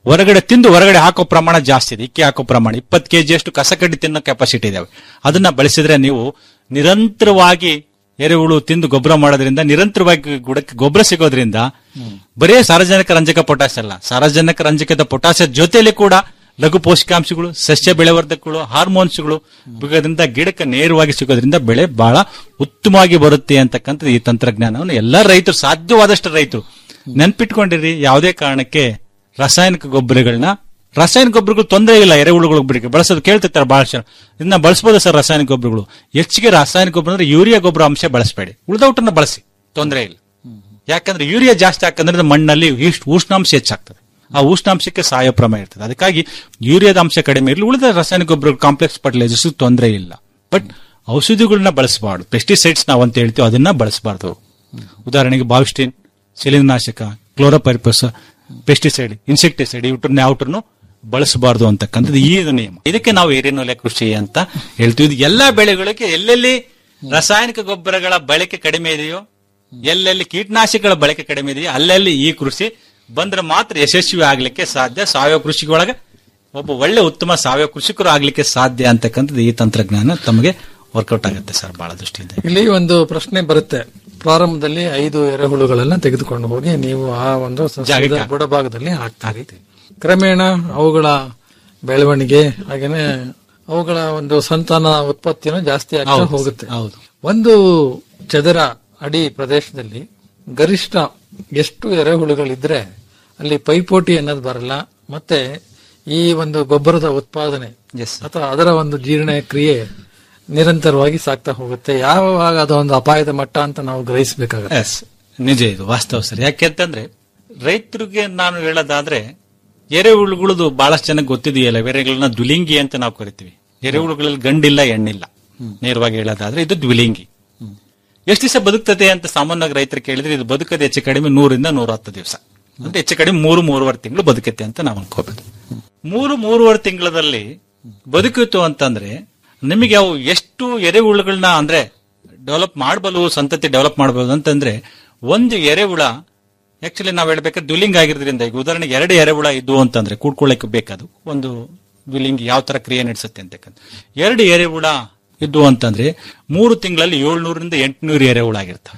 ಹೊರಗಡೆ ತಿಂದು ಹೊರಗಡೆ ಹಾಕೋ ಪ್ರಮಾಣ ಜಾಸ್ತಿ ಇದೆ ಇಕ್ಕೆ ಹಾಕೋ ಪ್ರಮಾಣ ಇಪ್ಪತ್ತು ಕೆಜಿ ಅಷ್ಟು ಕಸಕಡ್ಡಿ ತಿನ್ನೋ ಕೆಪಾಸಿಟಿ ಇದಾವೆ ಅದನ್ನ ಬಳಸಿದ್ರೆ ನೀವು ನಿರಂತರವಾಗಿ ಎರೆಹುಳು ತಿಂದು ಗೊಬ್ಬರ ಮಾಡೋದ್ರಿಂದ ನಿರಂತರವಾಗಿ ಗುಡಕ್ಕೆ ಗೊಬ್ಬರ ಸಿಗೋದ್ರಿಂದ ಬರೇ ಸಾರಜನಕ ರಂಜಕ ಪೊಟ್ಯಾಸ್ ಅಲ್ಲ ಸಾರಜನಕ ರಂಜಕದ ಪೊಟ್ಯಾಸ್ ಜೊತೆಯಲ್ಲಿ ಕೂಡ ಲಘು ಪೋಷಕಾಂಶಗಳು ಸಸ್ಯ ಬೆಳೆವರ್ಧಕಗಳು ಹಾರ್ಮೋನ್ಸ್ಗಳು ಬಿಗೋದ್ರಿಂದ ಗಿಡಕ್ಕೆ ನೇರವಾಗಿ ಸಿಗೋದ್ರಿಂದ ಬೆಳೆ ಬಹಳ ಉತ್ತಮವಾಗಿ ಬರುತ್ತೆ ಅಂತಕ್ಕಂಥದ್ದು ಈ ತಂತ್ರಜ್ಞಾನವನ್ನು ಎಲ್ಲ ರೈತರು ಸಾಧ್ಯವಾದಷ್ಟು ರೈತರು ನೆನ್ಪಿಟ್ಕೊಂಡಿರಿ ಯಾವುದೇ ಕಾರಣಕ್ಕೆ ರಾಸಾಯನಿಕ ಗೊಬ್ಬರಗಳನ್ನ ರಾಸಾಯನಿಕ ಗೊಬ್ಬರಗಳು ತೊಂದರೆ ಇಲ್ಲ ಎರೆಹುಳು ಗೊಬ್ಬರಕ್ಕೆ ಬಳಸೋದು ಕೇಳ್ತಿರ್ತಾರೆ ಬಹಳ ಜನ ಇದನ್ನ ಬಳಸಬಹುದು ಸರ್ ರಾಸಾಯನಿಕ ಗೊಬ್ಬರಗಳು ಹೆಚ್ಚಿಗೆ ರಾಸಾಯನಿಕ ಗೊಬ್ಬರ ಅಂದ್ರೆ ಯೂರಿಯಾ ಗೊಬ್ಬರ ಅಂಶ ಬಳಸಬೇಡಿ ಉಳಿದೌಟನ್ನ ಬಳಸಿ ತೊಂದರೆ ಇಲ್ಲ ಯಾಕಂದ್ರೆ ಯೂರಿಯಾ ಜಾಸ್ತಿ ಹಾಕಂದ್ರೆ ಮಣ್ಣಲ್ಲಿ ಇಷ್ಟು ಉಷ್ಣಾಂಶ ಹೆಚ್ಚಾಗ್ತದೆ ಆ ಉಷ್ಣಾಂಶಕ್ಕೆ ಸಾಯೋ ಪ್ರಮಾಣ ಇರ್ತದೆ ಅದಕ್ಕಾಗಿ ಯೂರಿಯಾದ ಅಂಶ ಕಡಿಮೆ ಇರಲಿ ಉಳಿದ ರಾಸಾಯನಿಕ ಗೊಬ್ಬರ ಕಾಂಪ್ಲೆಕ್ಸ್ ಫರ್ಟಿಲೈಸರ್ಸ್ ತೊಂದರೆ ಇಲ್ಲ ಬಟ್ ಔಷಧಿಗಳನ್ನ ಬಳಸಬಾರ್ದು ಪೆಸ್ಟಿಸೈಡ್ಸ್ ನಾವು ಅಂತ ಹೇಳ್ತೀವಿ ಅದನ್ನ ಬಳಸಬಾರ್ದು ಉದಾಹರಣೆಗೆ ಬಾವಿಸ್ಟಿನ್ ಶಿಲೀನಾಶಕ ಕ್ಲೋರೋಪೈರ್ಪಸ್ ಪೆಸ್ಟಿಸೈಡ್ ಇನ್ಸೆಕ್ಟಿಸೈಡ್ ಇವ್ರನ್ನ ಯಾವ್ಟ್ರನ್ನು ಬಳಸಬಾರ್ದು ಅಂತಕ್ಕಂಥದ್ದು ಈ ಇದು ನಿಯಮ ಇದಕ್ಕೆ ನಾವು ಏರಿನೊಲೆ ಕೃಷಿ ಅಂತ ಹೇಳ್ತೀವಿ ಇದು ಎಲ್ಲಾ ಬೆಳೆಗಳಿಗೆ ಎಲ್ಲೆಲ್ಲಿ ರಾಸಾಯನಿಕ ಗೊಬ್ಬರಗಳ ಬಳಕೆ ಕಡಿಮೆ ಇದೆಯೋ ಎಲ್ಲೆಲ್ಲಿ ಕೀಟನಾಶಕಗಳ ಬಳಕೆ ಕಡಿಮೆ ಇದೆಯೋ ಅಲ್ಲೆಲ್ಲಿ ಈ ಕೃಷಿ ಬಂದ್ರೆ ಮಾತ್ರ ಯಶಸ್ವಿ ಆಗ್ಲಿಕ್ಕೆ ಸಾಧ್ಯ ಸಾವಯವ ಕೃಷಿಗೊಳಗೆ ಒಬ್ಬ ಒಳ್ಳೆ ಉತ್ತಮ ಸಾವಯವ ಕೃಷಿಕರು ಆಗ್ಲಿಕ್ಕೆ ಸಾಧ್ಯ ಅಂತಕ್ಕಂಥದ್ದು ಈ ತಂತ್ರಜ್ಞಾನ ತಮಗೆ ವರ್ಕೌಟ್ ಆಗುತ್ತೆ ಸರ್ ಬಹಳ ದೃಷ್ಟಿಯಿಂದ ಇಲ್ಲಿ ಒಂದು ಪ್ರಶ್ನೆ ಬರುತ್ತೆ ಪ್ರಾರಂಭದಲ್ಲಿ ಐದು ಎರೆಹುಳುಗಳನ್ನ ತೆಗೆದುಕೊಂಡು ಹೋಗಿ ನೀವು ಆ ಒಂದು ಸಸ್ಯದ ಜಾಗಕ್ಕೆ ಬುಡಭಾಗದಲ್ಲಿ ಹಾಕ್ತಾರೆ ಕ್ರಮೇಣ ಅವುಗಳ ಬೆಳವಣಿಗೆ ಹಾಗೇನೆ ಅವುಗಳ ಒಂದು ಸಂತಾನ ಉತ್ಪತ್ತಿಯನ್ನು ಜಾಸ್ತಿ ಆಗ್ತಾ ಹೌದು, ಹೋಗುತ್ತೆ ಹೌದು. ಒಂದು ಚದರ ಅಡಿ ಪ್ರದೇಶದಲ್ಲಿ ಗರಿಷ್ಠ ಎಷ್ಟು ಎರೆಹುಳುಗಳಿದ್ರೆ ಅಲ್ಲಿ ಪೈಪೋಟಿ ಅನ್ನೋದು ಬರಲ್ಲ ಮತ್ತೆ ಈ ಒಂದು ಗೊಬ್ಬರದ ಉತ್ಪಾದನೆ ಅಥವಾ ಅದರ ಒಂದು ಜೀರ್ಣ ಕ್ರಿಯೆ ನಿರಂತರವಾಗಿ ಸಾಗ್ತಾ ಹೋಗುತ್ತೆ ಯಾವಾಗ ಅದು ಒಂದು ಅಪಾಯದ ಮಟ್ಟ ಅಂತ ನಾವು ಗ್ರಹಿಸಬೇಕಾಗುತ್ತೆ ಎಸ್ ನಿಜ ಇದು ವಾಸ್ತವ ಸರ್ ಯಾಕೆಂತಂದ್ರೆ ರೈತರಿಗೆ ನಾನು ಹೇಳೋದಾದ್ರೆ ಎರೆಹುಳುಗಳದು ಬಹಳಷ್ಟು ಜನಕ್ಕೆ ಗೊತ್ತಿದೆಯಲ್ಲ ಎರೆಗಳನ್ನ ದ್ವಿಲಿಂಗಿ ಅಂತ ನಾವು ಕರಿತೀವಿ ಎರೆಹುಳುಗಳಲ್ಲಿ ಗಂಡಿಲ್ಲ ಹೆಣ್ಣಿಲ್ಲ ನೇರವಾಗಿ ಹೇಳೋದಾದ್ರೆ ಇದು ದ್ವಿಲಿಂಗಿ ಎಷ್ಟು ದಿವಸ ಬದುಕ್ತದೆ ಅಂತ ಸಾಮಾನ್ಯವಾಗಿ ರೈತರು ಕೇಳಿದ್ರೆ ಇದು ಬದುಕದೆ ಹೆಚ್ಚು ಕಡಿಮೆ ನೂರಿಂದ ನೂರ ಹತ್ತು ದಿವಸ ಅಂದ್ರೆ ಹೆಚ್ಚು ಕಡಿಮೆ ಮೂರು ಮೂರುವರೆ ತಿಂಗಳು ಬದುಕತ್ತೆ ಅಂತ ನಾವು ಅನ್ಕೋಬೇಕು ಮೂರು ಮೂರುವರೆ ತಿಂಗಳಲ್ಲಿ ಬದುಕಿತು ಅಂತಂದ್ರೆ ನಿಮಗೆ ಅವು ಎಷ್ಟು ಎರೆಹುಳುಗಳನ್ನ ಅಂದ್ರೆ ಡೆವಲಪ್ ಮಾಡಬಲ್ಲು ಸಂತತಿ ಡೆವಲಪ್ ಮಾಡಬಹುದು ಅಂತಂದ್ರೆ ಒಂದು ಎರೆಹುಳ ಆಕ್ಚುಲಿ ನಾವ್ ಹೇಳ್ಬೇಕಾದ್ರೆ ದ್ವಿಲಿಂಗ ಆಗಿರೋದ್ರಿಂದ ಈಗ ಉದಾಹರಣೆಗೆ ಎರಡು ಎರೆಹುಳ ಇದ್ವು ಅಂತಂದ್ರೆ ಕೂಡ್ಕೊಳ್ಳಿಕ್ಕೆ ಬೇಕದು ಒಂದು ದ್ವಿಲಿಂಗ ಯಾವ ತರ ಕ್ರಿಯೆ ನಡೆಸುತ್ತೆ ಅಂತಕ್ಕಂಥ ಎರಡು ಎರೆಹುಳ ಇದ್ವು ಅಂತಂದ್ರೆ ಮೂರು ತಿಂಗಳಲ್ಲಿ ಏಳ್ನೂರಿಂದ ಎಂಟುನೂರು ಎರೆಹುಳ ಆಗಿರ್ತವೆ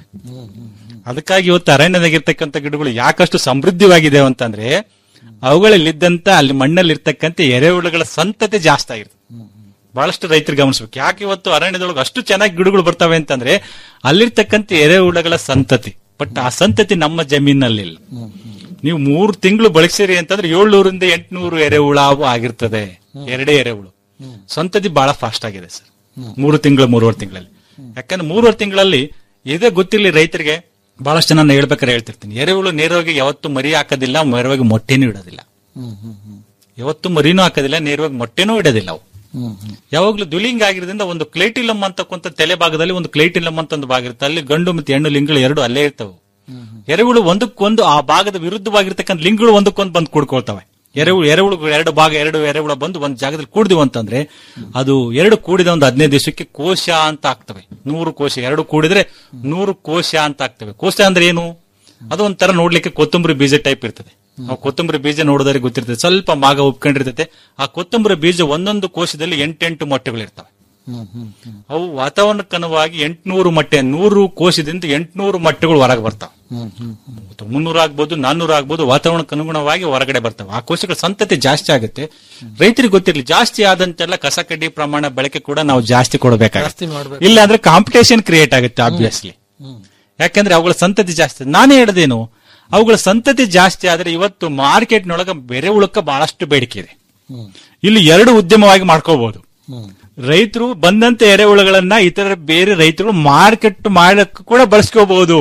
ಅದಕ್ಕಾಗಿ ಇವತ್ತು ಅರಣ್ಯದಾಗಿರ್ತಕ್ಕಂಥ ಗಿಡಗಳು ಯಾಕಷ್ಟು ಸಮೃದ್ಧವಾಗಿದೆ ಅಂತಂದ್ರೆ ಅವುಗಳಲ್ಲಿದ್ದಂತ ಅಲ್ಲಿ ಮಣ್ಣಲ್ಲಿ ಇರ್ತಕ್ಕಂಥ ಎರೆಹುಳುಗಳ ಸಂತತಿ ಜಾಸ್ತಿ ಆಗಿರ್ತದೆ ಬಹಳಷ್ಟು ರೈತರು ಗಮನಿಸ್ಬೇಕು ಯಾಕೆ ಇವತ್ತು ಅರಣ್ಯದೊಳಗೆ ಅಷ್ಟು ಚೆನ್ನಾಗಿ ಗಿಡಗಳು ಬರ್ತವೆ ಅಂತಂದ್ರೆ ಅಲ್ಲಿರ್ತಕ್ಕಂಥ ಎರೆಹುಳುಗಳ ಸಂತತಿ ಬಟ್ ಆ ಸಂತತಿ ನಮ್ಮ ಜಮೀನಲ್ಲಿಲ್ಲ ನೀವು ಮೂರು ತಿಂಗಳು ಬಳಸಿರಿ ಅಂತಂದ್ರೆ ಏಳ್ನೂರಿಂದ ಎಂಟುನೂರು ಎರೆಹುಳ ಆಗಿರ್ತದೆ ಎರಡೇ ಎರೆಹುಳು ಸಂತತಿ ಬಹಳ ಫಾಸ್ಟ್ ಆಗಿದೆ ಸರ್ ಮೂರು ತಿಂಗಳು ಮೂರುವರೆ ತಿಂಗಳಲ್ಲಿ ಯಾಕಂದ್ರೆ ಮೂರುವರೆ ತಿಂಗಳಲ್ಲಿ ಇದೇ ಗೊತ್ತಿರಲಿ ರೈತರಿಗೆ ಬಹಳಷ್ಟು ಜನ ನಾನು ಹೇಳ್ಬೇಕಾದ್ರೆ ಹೇಳ್ತಿರ್ತೀನಿ ಎರೆಹುಳು ನೇರವಾಗಿ ಯಾವತ್ತು ಮರಿ ಹಾಕೋದಿಲ್ಲ ನೇರವಾಗಿ ಮೊಟ್ಟೆನೂ ಇಡೋದಿಲ್ಲ ಯಾವತ್ತು ಮರಿನೂ ಹಾಕೋದಿಲ್ಲ ನೇರವಾಗಿ ಮೊಟ್ಟೆನೂ ಇಡೋದಿಲ್ಲ ಅವು ಯಾವಾಗ್ಲೂ ದುಲಿಂಗ್ ಆಗಿರೋದ್ರಿಂದ ಒಂದು ಕ್ಲೈಟಿಲಮ್ ಅಂತಕ್ಕಂಥ ತಲೆ ಭಾಗದಲ್ಲಿ ಒಂದು ಕ್ಲೈಟಿಲಮ್ ಅಂತ ಒಂದು ಭಾಗ ಇರುತ್ತೆ ಅಲ್ಲಿ ಗಂಡು ಮತ್ತು ಹೆಣ್ಣು ಲಿಂಗಗಳು ಎರಡು ಅಲ್ಲೇ ಇರ್ತವೆ ಎರೆಹುಳು ಒಂದಕ್ಕೊಂದು ಆ ಭಾಗದ ವಿರುದ್ಧವಾಗಿರ್ತಕ್ಕಂಥ ಲಿಂಗಗಳು ಒಂದಕ್ಕೊಂದು ಬಂದು ಕೂಡ್ಕೊಳ್ತವೆ ಎರೆಹುಳು ಎರೆಹುಳು ಎರಡು ಭಾಗ ಎರಡು ಎರೆಹುಳ ಬಂದು ಒಂದು ಜಾಗದಲ್ಲಿ ಕೂಡಿದ್ವು ಅಂತಂದ್ರೆ ಅದು ಎರಡು ಕೂಡಿದ ಒಂದು ಹದಿನೈದು ದಿವಸಕ್ಕೆ ಕೋಶ ಅಂತ ಆಗ್ತವೆ ನೂರು ಕೋಶ ಎರಡು ಕೂಡಿದ್ರೆ ನೂರು ಕೋಶ ಅಂತ ಆಗ್ತವೆ ಕೋಶ ಅಂದ್ರೆ ಏನು ಅದು ಒಂಥರ ನೋಡ್ಲಿಕ್ಕೆ ಕೊತ್ತಂಬರಿ ಬೀಜ ಟೈಪ್ ಇರ್ತದೆ ನಾವು ಕೊತ್ತಂಬರಿ ಬೀಜ ನೋಡೋದ್ರೆ ಗೊತ್ತಿರ್ತದೆ ಸ್ವಲ್ಪ ಮಾಗ ಉಪ್ಕೊಂಡಿರ್ತದೆ ಆ ಕೊತ್ತಂಬರಿ ಬೀಜ ಒಂದೊಂದು ಕೋಶದಲ್ಲಿ ಎಂಟೆಂಟು ಮೊಟ್ಟೆಗಳಿರ್ತವೆ ಅವು ವಾತಾವರಣಕ್ಕನುವಾಗಿ ಎಂಟ್ನೂರು ಮೊಟ್ಟೆ ನೂರು ಕೋಶದಿಂದ ಎಂಟ್ನೂರು ಮೊಟ್ಟೆಗಳು ಹೊರಗೆ ಬರ್ತಾವೆ ಮುನ್ನೂರು ಆಗ್ಬೋದು ನಾನ್ನೂರು ಆಗ್ಬೋದು ವಾತಾವರಣಕ್ಕೆ ಅನುಗುಣವಾಗಿ ಹೊರಗಡೆ ಬರ್ತವೆ ಆ ಕೋಶಗಳ ಸಂತತಿ ಜಾಸ್ತಿ ಆಗುತ್ತೆ ರೈತರಿಗೆ ಗೊತ್ತಿರಲಿ ಜಾಸ್ತಿ ಆದಂತೆಲ್ಲ ಕಸ ಕಡ್ಡಿ ಪ್ರಮಾಣ ಬಳಕೆ ಕೂಡ ನಾವು ಜಾಸ್ತಿ ಕೊಡಬೇಕಾಗುತ್ತೆ ಜಾಸ್ತಿ ಮಾಡ್ಬೇಕು. ಇಲ್ಲ ಅಂದ್ರೆ ಕಾಂಪಿಟೇಷನ್ ಕ್ರಿಯೇಟ್ ಆಗುತ್ತೆ ಆಬ್ವಿಯಸ್ಲಿ ಯಾಕಂದ್ರೆ ಅವುಗಳ ಸಂತತಿ ಜಾಸ್ತಿ ನಾನೇ ಹೇಳ್ದೇನು ಅವುಗಳ ಸಂತತಿ ಜಾಸ್ತಿ ಆದ್ರೆ ಇವತ್ತು ಮಾರ್ಕೆಟ್ನೊಳಗ ಬೆರೆ ಉಳಕ ಬಹಳಷ್ಟು ಬೇಡಿಕೆ ಇದೆ ಇಲ್ಲಿ ಎರಡು ಉದ್ಯಮವಾಗಿ ಮಾಡ್ಕೋಬಹುದು ರೈತರು ಬಂದಂತ ಎರೆಹುಳುಗಳನ್ನ ಇತರ ಬೇರೆ ರೈತರು ಮಾರ್ಕೆಟ್ ಮಾಡಕ್ ಕೂಡ ಬಳಸ್ಕೋಬಹುದು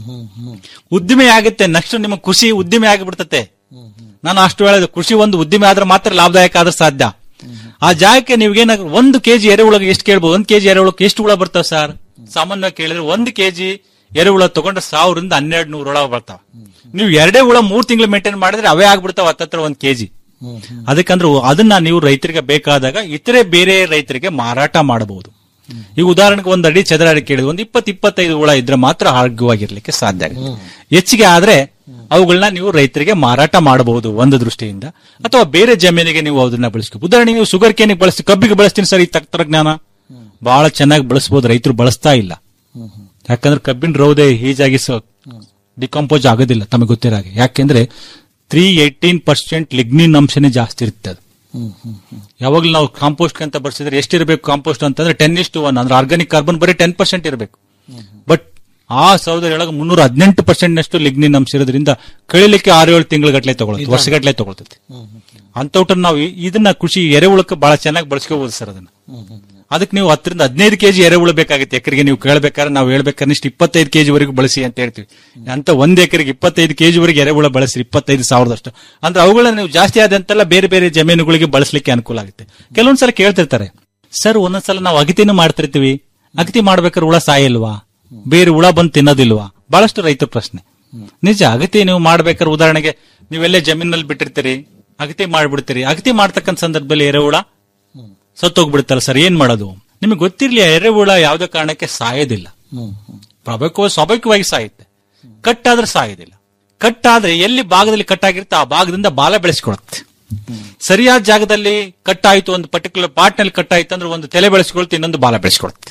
ಉದ್ದಿಮೆ ಆಗುತ್ತೆ ನೆಕ್ಸ್ಟ್ ನಿಮ್ಮ ಕೃಷಿ ಉದ್ದಿಮೆ ಆಗಿಬಿಡ್ತತೆ ನಾನು ಅಷ್ಟು ಹೇಳೋದು ಕೃಷಿ ಒಂದು ಉದ್ದಿಮೆ ಆದ್ರೆ ಮಾತ್ರ ಲಾಭದಾಯಕ ಆದ್ರೆ ಸಾಧ್ಯ ಆ ಜಾಗಕ್ಕೆ ನೀವೇನ ಒಂದು ಕೆಜಿ ಎರೆಹುಳಗೆ ಎಷ್ಟು ಕೇಳ್ಬೋದು ಒಂದ್ ಕೆಜಿ ಎರೆಹುಳಕ್ಕೆ ಎಷ್ಟು ಹುಳ ಬರ್ತಾವ ಸರ್ ಸಾಮಾನ್ಯವಾಗಿ ಕೇಳಿದ್ರೆ ಒಂದು ಕೆಜಿ ಎರೆಹುಳ ತಗೊಂಡ್ರೆ ಸಾವಿರದಿಂದ ಹನ್ನೆರಡು ನೂರು ಹುಳ ಬರ್ತಾವ ನೀವು ಎರಡೇ ಹುಳ ಮೂರ್ ತಿಂಗಳು ಮೇಂಟೈನ್ ಮಾಡಿದ್ರೆ ಅವೇ ಆಗ್ಬಿಡ್ತಾವ ಹತ್ತತ್ರ ಒಂದ್ ಕೆಜಿ ಅದಕ್ಕಂದ್ರೆ ಅದನ್ನ ನೀವು ರೈತರಿಗೆ ಬೇಕಾದಾಗ ಇತರೆ ಬೇರೆ ರೈತರಿಗೆ ಮಾರಾಟ ಮಾಡಬಹುದು ಈಗ ಉದಾಹರಣೆಗೆ ಒಂದ್ ಅಡಿ ಚದರ ಅಡಿ ಕೇಳಿದ್ರೆ ಒಂದ್ ಇಪ್ಪತ್ ಇಪ್ಪತ್ತೈದು ಹುಳ ಇದ್ರೆ ಮಾತ್ರ ಆರೋಗ್ಯವಾಗಿರ್ಲಿಕ್ಕೆ ಸಾಧ್ಯ ಆಗುತ್ತೆ ಹೆಚ್ಚಿಗೆ ಆದ್ರೆ ಅವುಗಳನ್ನ ನೀವು ರೈತರಿಗೆ ಮಾರಾಟ ಮಾಡಬಹುದು ಒಂದು ದೃಷ್ಟಿಯಿಂದ ಅಥವಾ ಬೇರೆ ಜಮೀನಿಗೆ ನೀವು ಅದನ್ನ ಬಳಸ್ಕೊ ಉದಾಹರಣೆಗೆ ನೀವು ಶುಗರ್ ಕೇನಿಗೆ ಬಳಸ್ತೀವಿ ಕಬ್ಬಿಗೆ ಬಳಸ್ತೀನಿ ಸರ್ ಈ ತಂತ್ರಜ್ಞಾನ ಬಹಳ ಚೆನ್ನಾಗಿ ಬಳಸಬಹುದು ರೈತರು ಬಳಸ್ತಾ ಇಲ್ಲ ಯಾಕಂದ್ರೆ ಕಬ್ಬಿನ ರೌದೆ ಈಜಾಗಿ ಡಿಕಂಪೋಸ್ ಆಗೋದಿಲ್ಲ ತಮಗೆ ಗೊತ್ತಿರೋ ಹಾಗೆ ಯಾಕೆಂದ್ರೆ ತ್ರೀ ಏಯ್ಟೀನ್ ಪರ್ಸೆಂಟ್ ಲಿಗ್ನಿನ್ ಅಂಶನೇ ಜಾಸ್ತಿ ಇರುತ್ತೆ ಅದು ಯಾವಾಗಲೂ ನಾವು ಕಾಂಪೋಸ್ಟ್ ಅಂತ ಬರ್ಸಿದ್ರೆ ಎಷ್ಟಿರಬೇಕು ಕಾಂಪೋಸ್ಟ್ ಅಂತಂದ್ರೆ ಟೆನ್ ಇಷ್ಟು ಒನ್ ಅಂದ್ರೆ ಆರ್ಗಾನಿಕ್ ಕಾರ್ಬನ್ ಬರೀ ಟೆನ್ ಪರ್ಸೆಂಟ್ ಇರಬೇಕು ಬಟ್ ಆ ಸೌದೆ ಒಳಗೆ ಮುನ್ನೂರ ಹದಿನೆಂಟು ಪರ್ಸೆಂಟ್ ನಷ್ಟು ಲಿಗ್ನಿನ್ ಅಂಶ ಇರೋದ್ರಿಂದ ಕಳಿಲಿಕ್ಕೆ ಆರು ಏಳು ತಿಂಗಳ ಗಟ್ಟಲೆ ತಗೊಳುತ್ತೆ ವರ್ಷಗಟ್ಟಲೆ ತಗೊಳ್ತೈತಿ ಅಂತವ್ರ ನಾವು ಇ- ಇದನ್ನ ಕೃಷಿ ಎರೆಹುಳಕ್ಕೆ ಬಹಳ ಚೆನ್ನಾಗಿ ಬಳಸ್ಕೋಬಹುದು ಸರ್ ಅದನ್ನ ಅದಕ್ಕೆ ನೀವು ಹತ್ತರಿಂದ ಹದಿನೈದು ಕೆಜಿ ಎರೆಹುಳು ಬೇಕಾಗುತ್ತೆ ಎಕರೆಗೆ ನೀವು ಕೇಳಬೇಕಾದ್ರೆ ನಾವು ಹೇಳ್ಬೇಕಾದ್ರೆ ಕನಿಷ್ಠ ಇಪ್ಪತ್ತೈದು ಕೆಜಿ ವರೆಗೂ ಬಳಸಿ ಅಂತ ಹೇಳ್ತೀವಿ ಅಂತ ಒಂದ್ ಎಕರೆಗೆ ಇಪ್ಪತ್ತೈದು ಕೆಜಿ ವರೆಗೆ ಎರೆಹುಳ ಬಳಸಿ ಇಪ್ಪತ್ತೈದು ಸಾವಿರದಷ್ಟು ಅಂದ್ರೆ ಅವುಗಳನ್ನ ನೀವು ಜಾಸ್ತಿ ಆದಂತೆಲ್ಲ ಬೇರೆ ಬೇರೆ ಜಮೀನುಗಳಿಗೆ ಬಳಸಲಿಕ್ಕೆ ಅನುಕೂಲ ಆಗುತ್ತೆ ಕೆಲವೊಂದ್ಸಲ ಕೇಳ್ತಿರ್ತಾರೆ ಸರ್ ಒಂದೊಂದ್ಸಲ ನಾವು ಅಗತಿನೂ ಮಾಡ್ತಿರ್ತೀವಿ ಅಗತಿ ಮಾಡ್ಬೇಕಾದ್ರೆ ಹುಳ ಸಾಯಿಲ್ವಾ ಬೇರೆ ಹುಳ ಬಂದು ತಿನ್ನೋದಿಲ್ವಾ ಬಹಳಷ್ಟು ರೈತರ ಪ್ರಶ್ನೆ ನಿಜ ಅಗತಿ ನೀವು ಮಾಡ್ಬೇಕಾದ್ರೆ ಉದಾಹರಣೆಗೆ ನೀವೆಲ್ಲೇ ಜಮೀನಲ್ಲಿ ಬಿಟ್ಟಿರ್ತೀರಿ ಅಗತಿ ಮಾಡ್ಬಿಡ್ತೀರಿ ಅಗತಿ ಮಾಡ್ತಕ್ಕಂಥ ಸಂದರ್ಭದಲ್ಲಿ ಎರೆಹುಳ ಸತ್ತೋಗ್ಬಿಡುತ್ತಲ್ಲ ಸರ್ ಏನ್ ಮಾಡೋದು ನಿಮಗೆ ಗೊತ್ತಿರ್ಲಿ ಎರೆಹುಳ ಯಾವುದೇ ಕಾರಣಕ್ಕೆ ಸಾಯೋದಿಲ್ಲ ಸ್ವಾಭಾವಿಕವಾಗಿ ಸ್ವಾಭಾವಿಕವಾಗಿ ಸಾಯುತ್ತೆ ಕಟ್ಟಾದ್ರೆ ಸಾಯೋದಿಲ್ಲ ಕಟ್ಟಾದ್ರೆ ಎಲ್ಲಿ ಭಾಗದಲ್ಲಿ ಕಟ್ಟಾಗಿರುತ್ತೆ ಆ ಭಾಗದಿಂದ ಬಾಲ ಬೆಳೆಸ್ಕೊಳುತ್ತೆ ಸರಿಯಾದ ಜಾಗದಲ್ಲಿ ಕಟ್ಟಾಯ್ತು ಒಂದು ಪರ್ಟಿಕ್ಯುಲರ್ ಪಾರ್ಟ್ ನಲ್ಲಿ ಕಟ್ಟಾಯ್ತು ಅಂದ್ರೆ ಒಂದು ತಲೆ ಬೆಳೆಸ್ಕೊಳುತ್ತೆ ಇನ್ನೊಂದು ಬಾಲ ಬೆಳೆಸ್ಕೊಳುತ್ತೆ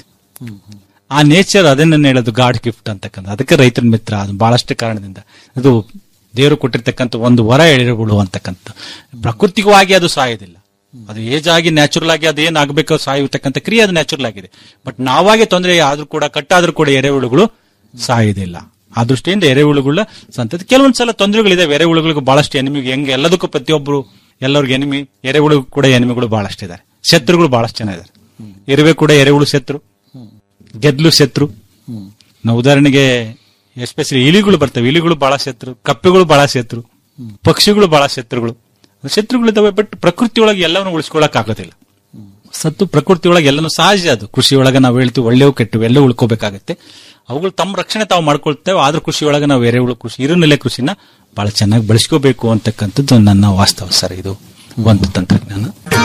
ಆ ನೇಚರ್ ಅದನ್ನ ಹೇಳೋದು ಗಾಡ್ ಗಿಫ್ಟ್ ಅಂತಕ್ಕಂಥ ಅದಕ್ಕೆ ರೈತರ ಮಿತ್ರ ಅದು ಬಹಳಷ್ಟು ಕಾರಣದಿಂದ ಅದು ದೇವರು ಕೊಟ್ಟಿರ್ತಕ್ಕಂಥ ಒಂದು ವರ ಎಳೆಗಳು ಅಂತಕ್ಕಂಥ ಪ್ರಕೃತಿಕವಾಗಿ ಅದು ಸಾಯೋದಿಲ್ಲ ಅದು ಏಜ್ ಆಗಿ ನ್ಯಾಚುರಲ್ ಆಗಿ ಅದು ಏನ್ ಆಗ್ಬೇಕೋ ಸಾಯುತ್ತಕ್ಕಂಥ ಕ್ರಿಯೆ ಅದು ನ್ಯಾಚುರಲ್ ಆಗಿದೆ ಬಟ್ ನಾವಾಗೆ ತೊಂದರೆ ಆದ್ರೂ ಕೂಡ ಕಟ್ಟಾದ್ರೂ ಕೂಡ ಎರೆಹುಳುಗಳು ಸಾಯೋದಿಲ್ಲ ಆ ದೃಷ್ಟಿಯಿಂದ ಎರೆಹುಳುಗಳ ಸಂತತಿ ಕೆಲವೊಂದ್ಸಲ ತೊಂದರೆಗಳಿದೆ ಎರೆಹುಳುಗಳಿಗೆ ಬಹಳಷ್ಟು ಎನಿಮಿಗೆ ಹೆಂಗೆ ಎಲ್ಲದಕ್ಕೂ ಪ್ರತಿಯೊಬ್ಬರು ಎಲ್ಲರಿಗೂ ಎನಿಮಿ ಎರೆಹುಳು ಕೂಡ ಎನಿಮಿಗಳು ಬಹಳಷ್ಟು ಇದ್ದಾರೆ ಶತ್ರುಗಳು ಬಹಳಷ್ಟು ಜನ ಇದ್ದಾರೆ ಇರುವೆ ಕೂಡ ಎರೆಹುಳು ಶತ್ರು ಗೆದ್ಲು ಶತ್ರು ನಾವು ಉದಾಹರಣೆಗೆ ಎಸ್ಪೆಷಲಿ ಇಲಿಗಳು ಬರ್ತವೆ ಇಲಿಗಳು ಬಹಳ ಶತ್ರು ಕಪ್ಪೆಗಳು ಬಹಳ ಶತ್ರು ಪಕ್ಷಿಗಳು ಬಹಳ ಶತ್ರುಗಳು ಶತ್ರುಗಳಿದ್ದಾವೆ ಬಟ್ ಪ್ರಕೃತಿಯೊಳಗೆ ಎಲ್ಲವನ್ನು ಉಳಿಸ್ಕೊಳಕ್ ಆಗೋದಿಲ್ಲ ಸತ್ತು ಪ್ರಕೃತಿಯೊಳಗೆ ಎಲ್ಲನೂ ಸಹಜ ಅದು ಕೃಷಿಯೊಳಗೆ ನಾವು ಹೇಳ್ತೀವಿ ಒಳ್ಳೆವು ಕೆಟ್ಟವು ಎಲ್ಲ ಉಳ್ಕೋಬೇಕಾಗತ್ತೆ ಅವುಗಳು ತಮ್ಮ ರಕ್ಷಣೆ ತಾವು ಮಾಡ್ಕೊಳ್ತೇವೆ ಆದ್ರೂ ಕೃಷಿಯೊಳಗೆ ನಾವು ಎರೆಹುಳು ಕೃಷಿ ಇರುನೆಲೆ ಕೃಷಿನ ಬಹಳ ಚೆನ್ನಾಗಿ ಬೆಳೆಸ್ಕೋಬೇಕು ಅಂತಕ್ಕಂಥದ್ದು ನನ್ನ ವಾಸ್ತವ ಸರ್ ಇದು ಒಂದು ತಂತ್ರಜ್ಞಾನ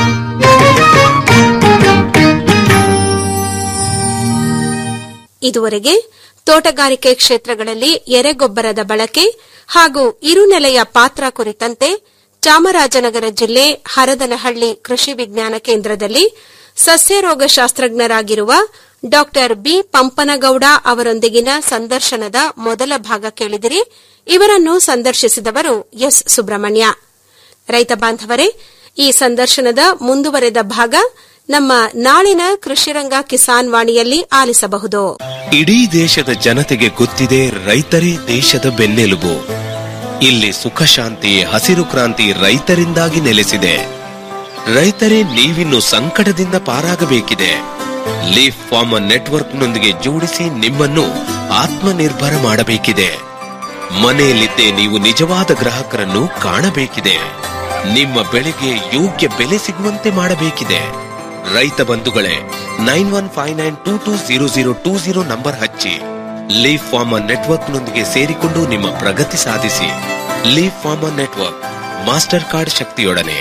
ಇದುವರೆಗೆ ತೋಟಗಾರಿಕೆ ಕ್ಷೇತ್ರಗಳಲ್ಲಿ ಎರೆಗೊಬ್ಬರದ ಬಳಕೆ ಹಾಗೂ ಇರುನೆಲೆಯ ಪಾತ್ರ ಕುರಿತಂತೆ ಚಾಮರಾಜನಗರ ಜಿಲ್ಲೆ ಹರದನಹಳ್ಳಿ ಕೃಷಿ ವಿಜ್ಞಾನ ಕೇಂದ್ರದಲ್ಲಿ ಸಸ್ಯರೋಗ ಶಾಸ್ತ್ರಜ್ಞರಾಗಿರುವ ಡಾ ಬಿ ಪಂಪನಗೌಡ ಅವರೊಂದಿಗಿನ ಸಂದರ್ಶನದ ಮೊದಲ ಭಾಗ ಕೇಳಿದಿರಿ ಇವರನ್ನು ಸಂದರ್ಶಿಸಿದವರು ಎಸ್ ಸುಬ್ರಹ್ಮಣ್ಯ ರೈತ ಬಾಂಧವರೇ ಈ ಸಂದರ್ಶನದ ಮುಂದುವರೆದ ಭಾಗ ನಮ್ಮ ನಾಳಿನ ಕೃಷಿರಂಗ ಕಿಸಾನ್ ವಾಣಿಯಲ್ಲಿ ಆಲಿಸಬಹುದು ಇಡೀ ದೇಶದ ಜನತೆಗೆ ಗೊತ್ತಿದೆ ರೈತರೇ ದೇಶದ ಬೆನ್ನೆಲುಬು ಇಲ್ಲಿ ಸುಖ ಶಾಂತಿ ಹಸಿರು ಕ್ರಾಂತಿ ರೈತರಿಂದಾಗಿ ನೆಲೆಸಿದೆ ರೈತರೇ ನೀವಿನ್ನು ಸಂಕಟದಿಂದ ಪಾರಾಗಬೇಕಿದೆ ಲೀಫ್ ಫಾರ್ಮರ್ ನೆಟ್ವರ್ಕ್ನೊಂದಿಗೆ ಜೋಡಿಸಿ ನಿಮ್ಮನ್ನು ಆತ್ಮನಿರ್ಭರ ಮಾಡಬೇಕಿದೆ ಮನೆಯಲ್ಲಿದ್ದೇ ನೀವು ನಿಜವಾದ ಗ್ರಾಹಕರನ್ನು ಕಾಣಬೇಕಿದೆ ನಿಮ್ಮ ಬೆಳೆಗೆ ಯೋಗ್ಯ ಬೆಲೆ ಸಿಗುವಂತೆ ಮಾಡಬೇಕಿದೆ ರೈತ ಬಂಧುಗಳೇ nine one five nine two two zero zero two zero number ಹಚ್ಚಿ ಲೀಫ್ ಫಾರ್ಮರ್ ನೆಟ್ವರ್ಕ್ನೊಂದಿಗೆ ಸೇರಿಕೊಂಡು ನಿಮ್ಮ ಪ್ರಗತಿ ಸಾಧಿಸಿ leaf farmer network master card ಶಕ್ತಿಯೊಡನೆ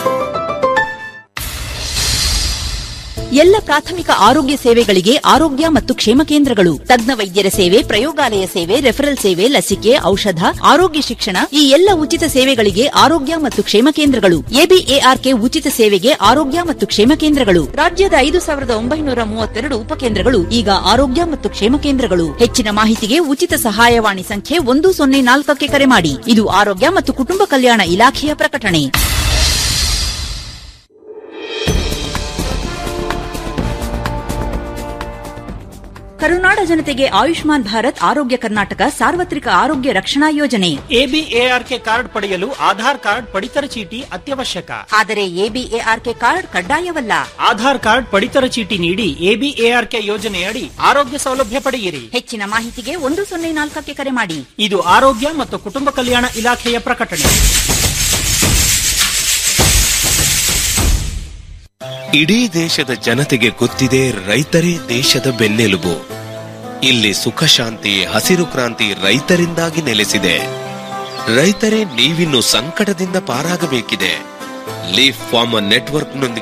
ಎಲ್ಲ ಪ್ರಾಥಮಿಕ ಆರೋಗ್ಯ ಸೇವೆಗಳಿಗೆ ಆರೋಗ್ಯ ಮತ್ತು ಕ್ಷೇಮ ಕೇಂದ್ರಗಳು ತಜ್ಞ ವೈದ್ಯರ ಸೇವೆ ಪ್ರಯೋಗಾಲಯ ಸೇವೆ ರೆಫರಲ್ ಸೇವೆ ಲಸಿಕೆ ಔಷಧ ಆರೋಗ್ಯ ಶಿಕ್ಷಣ ಈ ಎಲ್ಲ ಉಚಿತ ಸೇವೆಗಳಿಗೆ ಆರೋಗ್ಯ ಮತ್ತು ಕ್ಷೇಮ ಕೇಂದ್ರಗಳು ಎಬಿಎಆರ್ಕೆ ಉಚಿತ ಸೇವೆಗೆ ಆರೋಗ್ಯ ಮತ್ತು ಕ್ಷೇಮ ಕೇಂದ್ರಗಳು ರಾಜ್ಯದ ಐದು ಸಾವಿರದ ಒಂಬೈನೂರ ಮೂವತ್ತೆರಡು ಉಪಕೇಂದ್ರಗಳು ಈಗ ಆರೋಗ್ಯ ಮತ್ತು ಕ್ಷೇಮ ಕೇಂದ್ರಗಳು ಹೆಚ್ಚಿನ ಮಾಹಿತಿಗೆ ಉಚಿತ ಸಹಾಯವಾಣಿ ಸಂಖ್ಯೆ ಒಂದು ಸೊನ್ನೆ ನಾಲ್ಕಕ್ಕೆ ಕರೆ ಮಾಡಿ ಇದು ಆರೋಗ್ಯ ಮತ್ತು ಕುಟುಂಬ ಕಲ್ಯಾಣ ಇಲಾಖೆಯ ಪ್ರಕಟಣೆ ಕರುನಾಡ ಜನತೆಗೆ ಆಯುಷ್ಮಾನ್ ಭಾರತ್ ಆರೋಗ್ಯ ಕರ್ನಾಟಕ ಸಾರ್ವತ್ರಿಕ ಆರೋಗ್ಯ ರಕ್ಷಣಾ ಯೋಜನೆ ಎಬಿಎಆರ್ಕೆ ಕಾರ್ಡ್ ಪಡೆಯಲು ಆಧಾರ್ ಕಾರ್ಡ್ ಪಡಿತರ ಚೀಟಿ ಅತ್ಯವಶ್ಯಕ ಆದರೆ ಎಬಿಎಆರ್ಕೆ ಕಾರ್ಡ್ ಕಡ್ಡಾಯವಲ್ಲ ಆಧಾರ್ ಕಾರ್ಡ್ ಪಡಿತರ ಚೀಟಿ ನೀಡಿ ಎಬಿಎಆರ್ಕೆ ಯೋಜನೆಯಡಿ ಆರೋಗ್ಯ ಸೌಲಭ್ಯ ಪಡೆಯಿರಿ ಹೆಚ್ಚಿನ ಮಾಹಿತಿಗೆ ಒಂದು ಸೊನ್ನೆ ನಾಲ್ಕಕ್ಕೆ ಕರೆ ಮಾಡಿ ಇದು ಆರೋಗ್ಯ ಮತ್ತು ಕುಟುಂಬ ಕಲ್ಯಾಣ ಇಲಾಖೆಯ ಪ್ರಕಟಣೆ ಇಡೀ ದೇಶದ ಜನತೆಗೆ ಗೊತ್ತಿದೆ ರೈತರೇ ದೇಶದ ಬೆನ್ನೆಲುಬು ಇಲ್ಲಿ ಸುಖ ಶಾಂತಿ ಹಸಿರು ಕ್ರಾಂತಿ ರೈತರಿಂದಾಗಿ ನೆಲೆಸಿದೆ ರೈತರೇ ನೀವಿನ್ನು ಸಂಕಟದಿಂದ ಪಾರಾಗಬೇಕಿದೆ ಲೀಫ್ ಫಾರ್ಮರ್ ನೆಟ್ವರ್ಕ್ನೊಂದಿಗೆ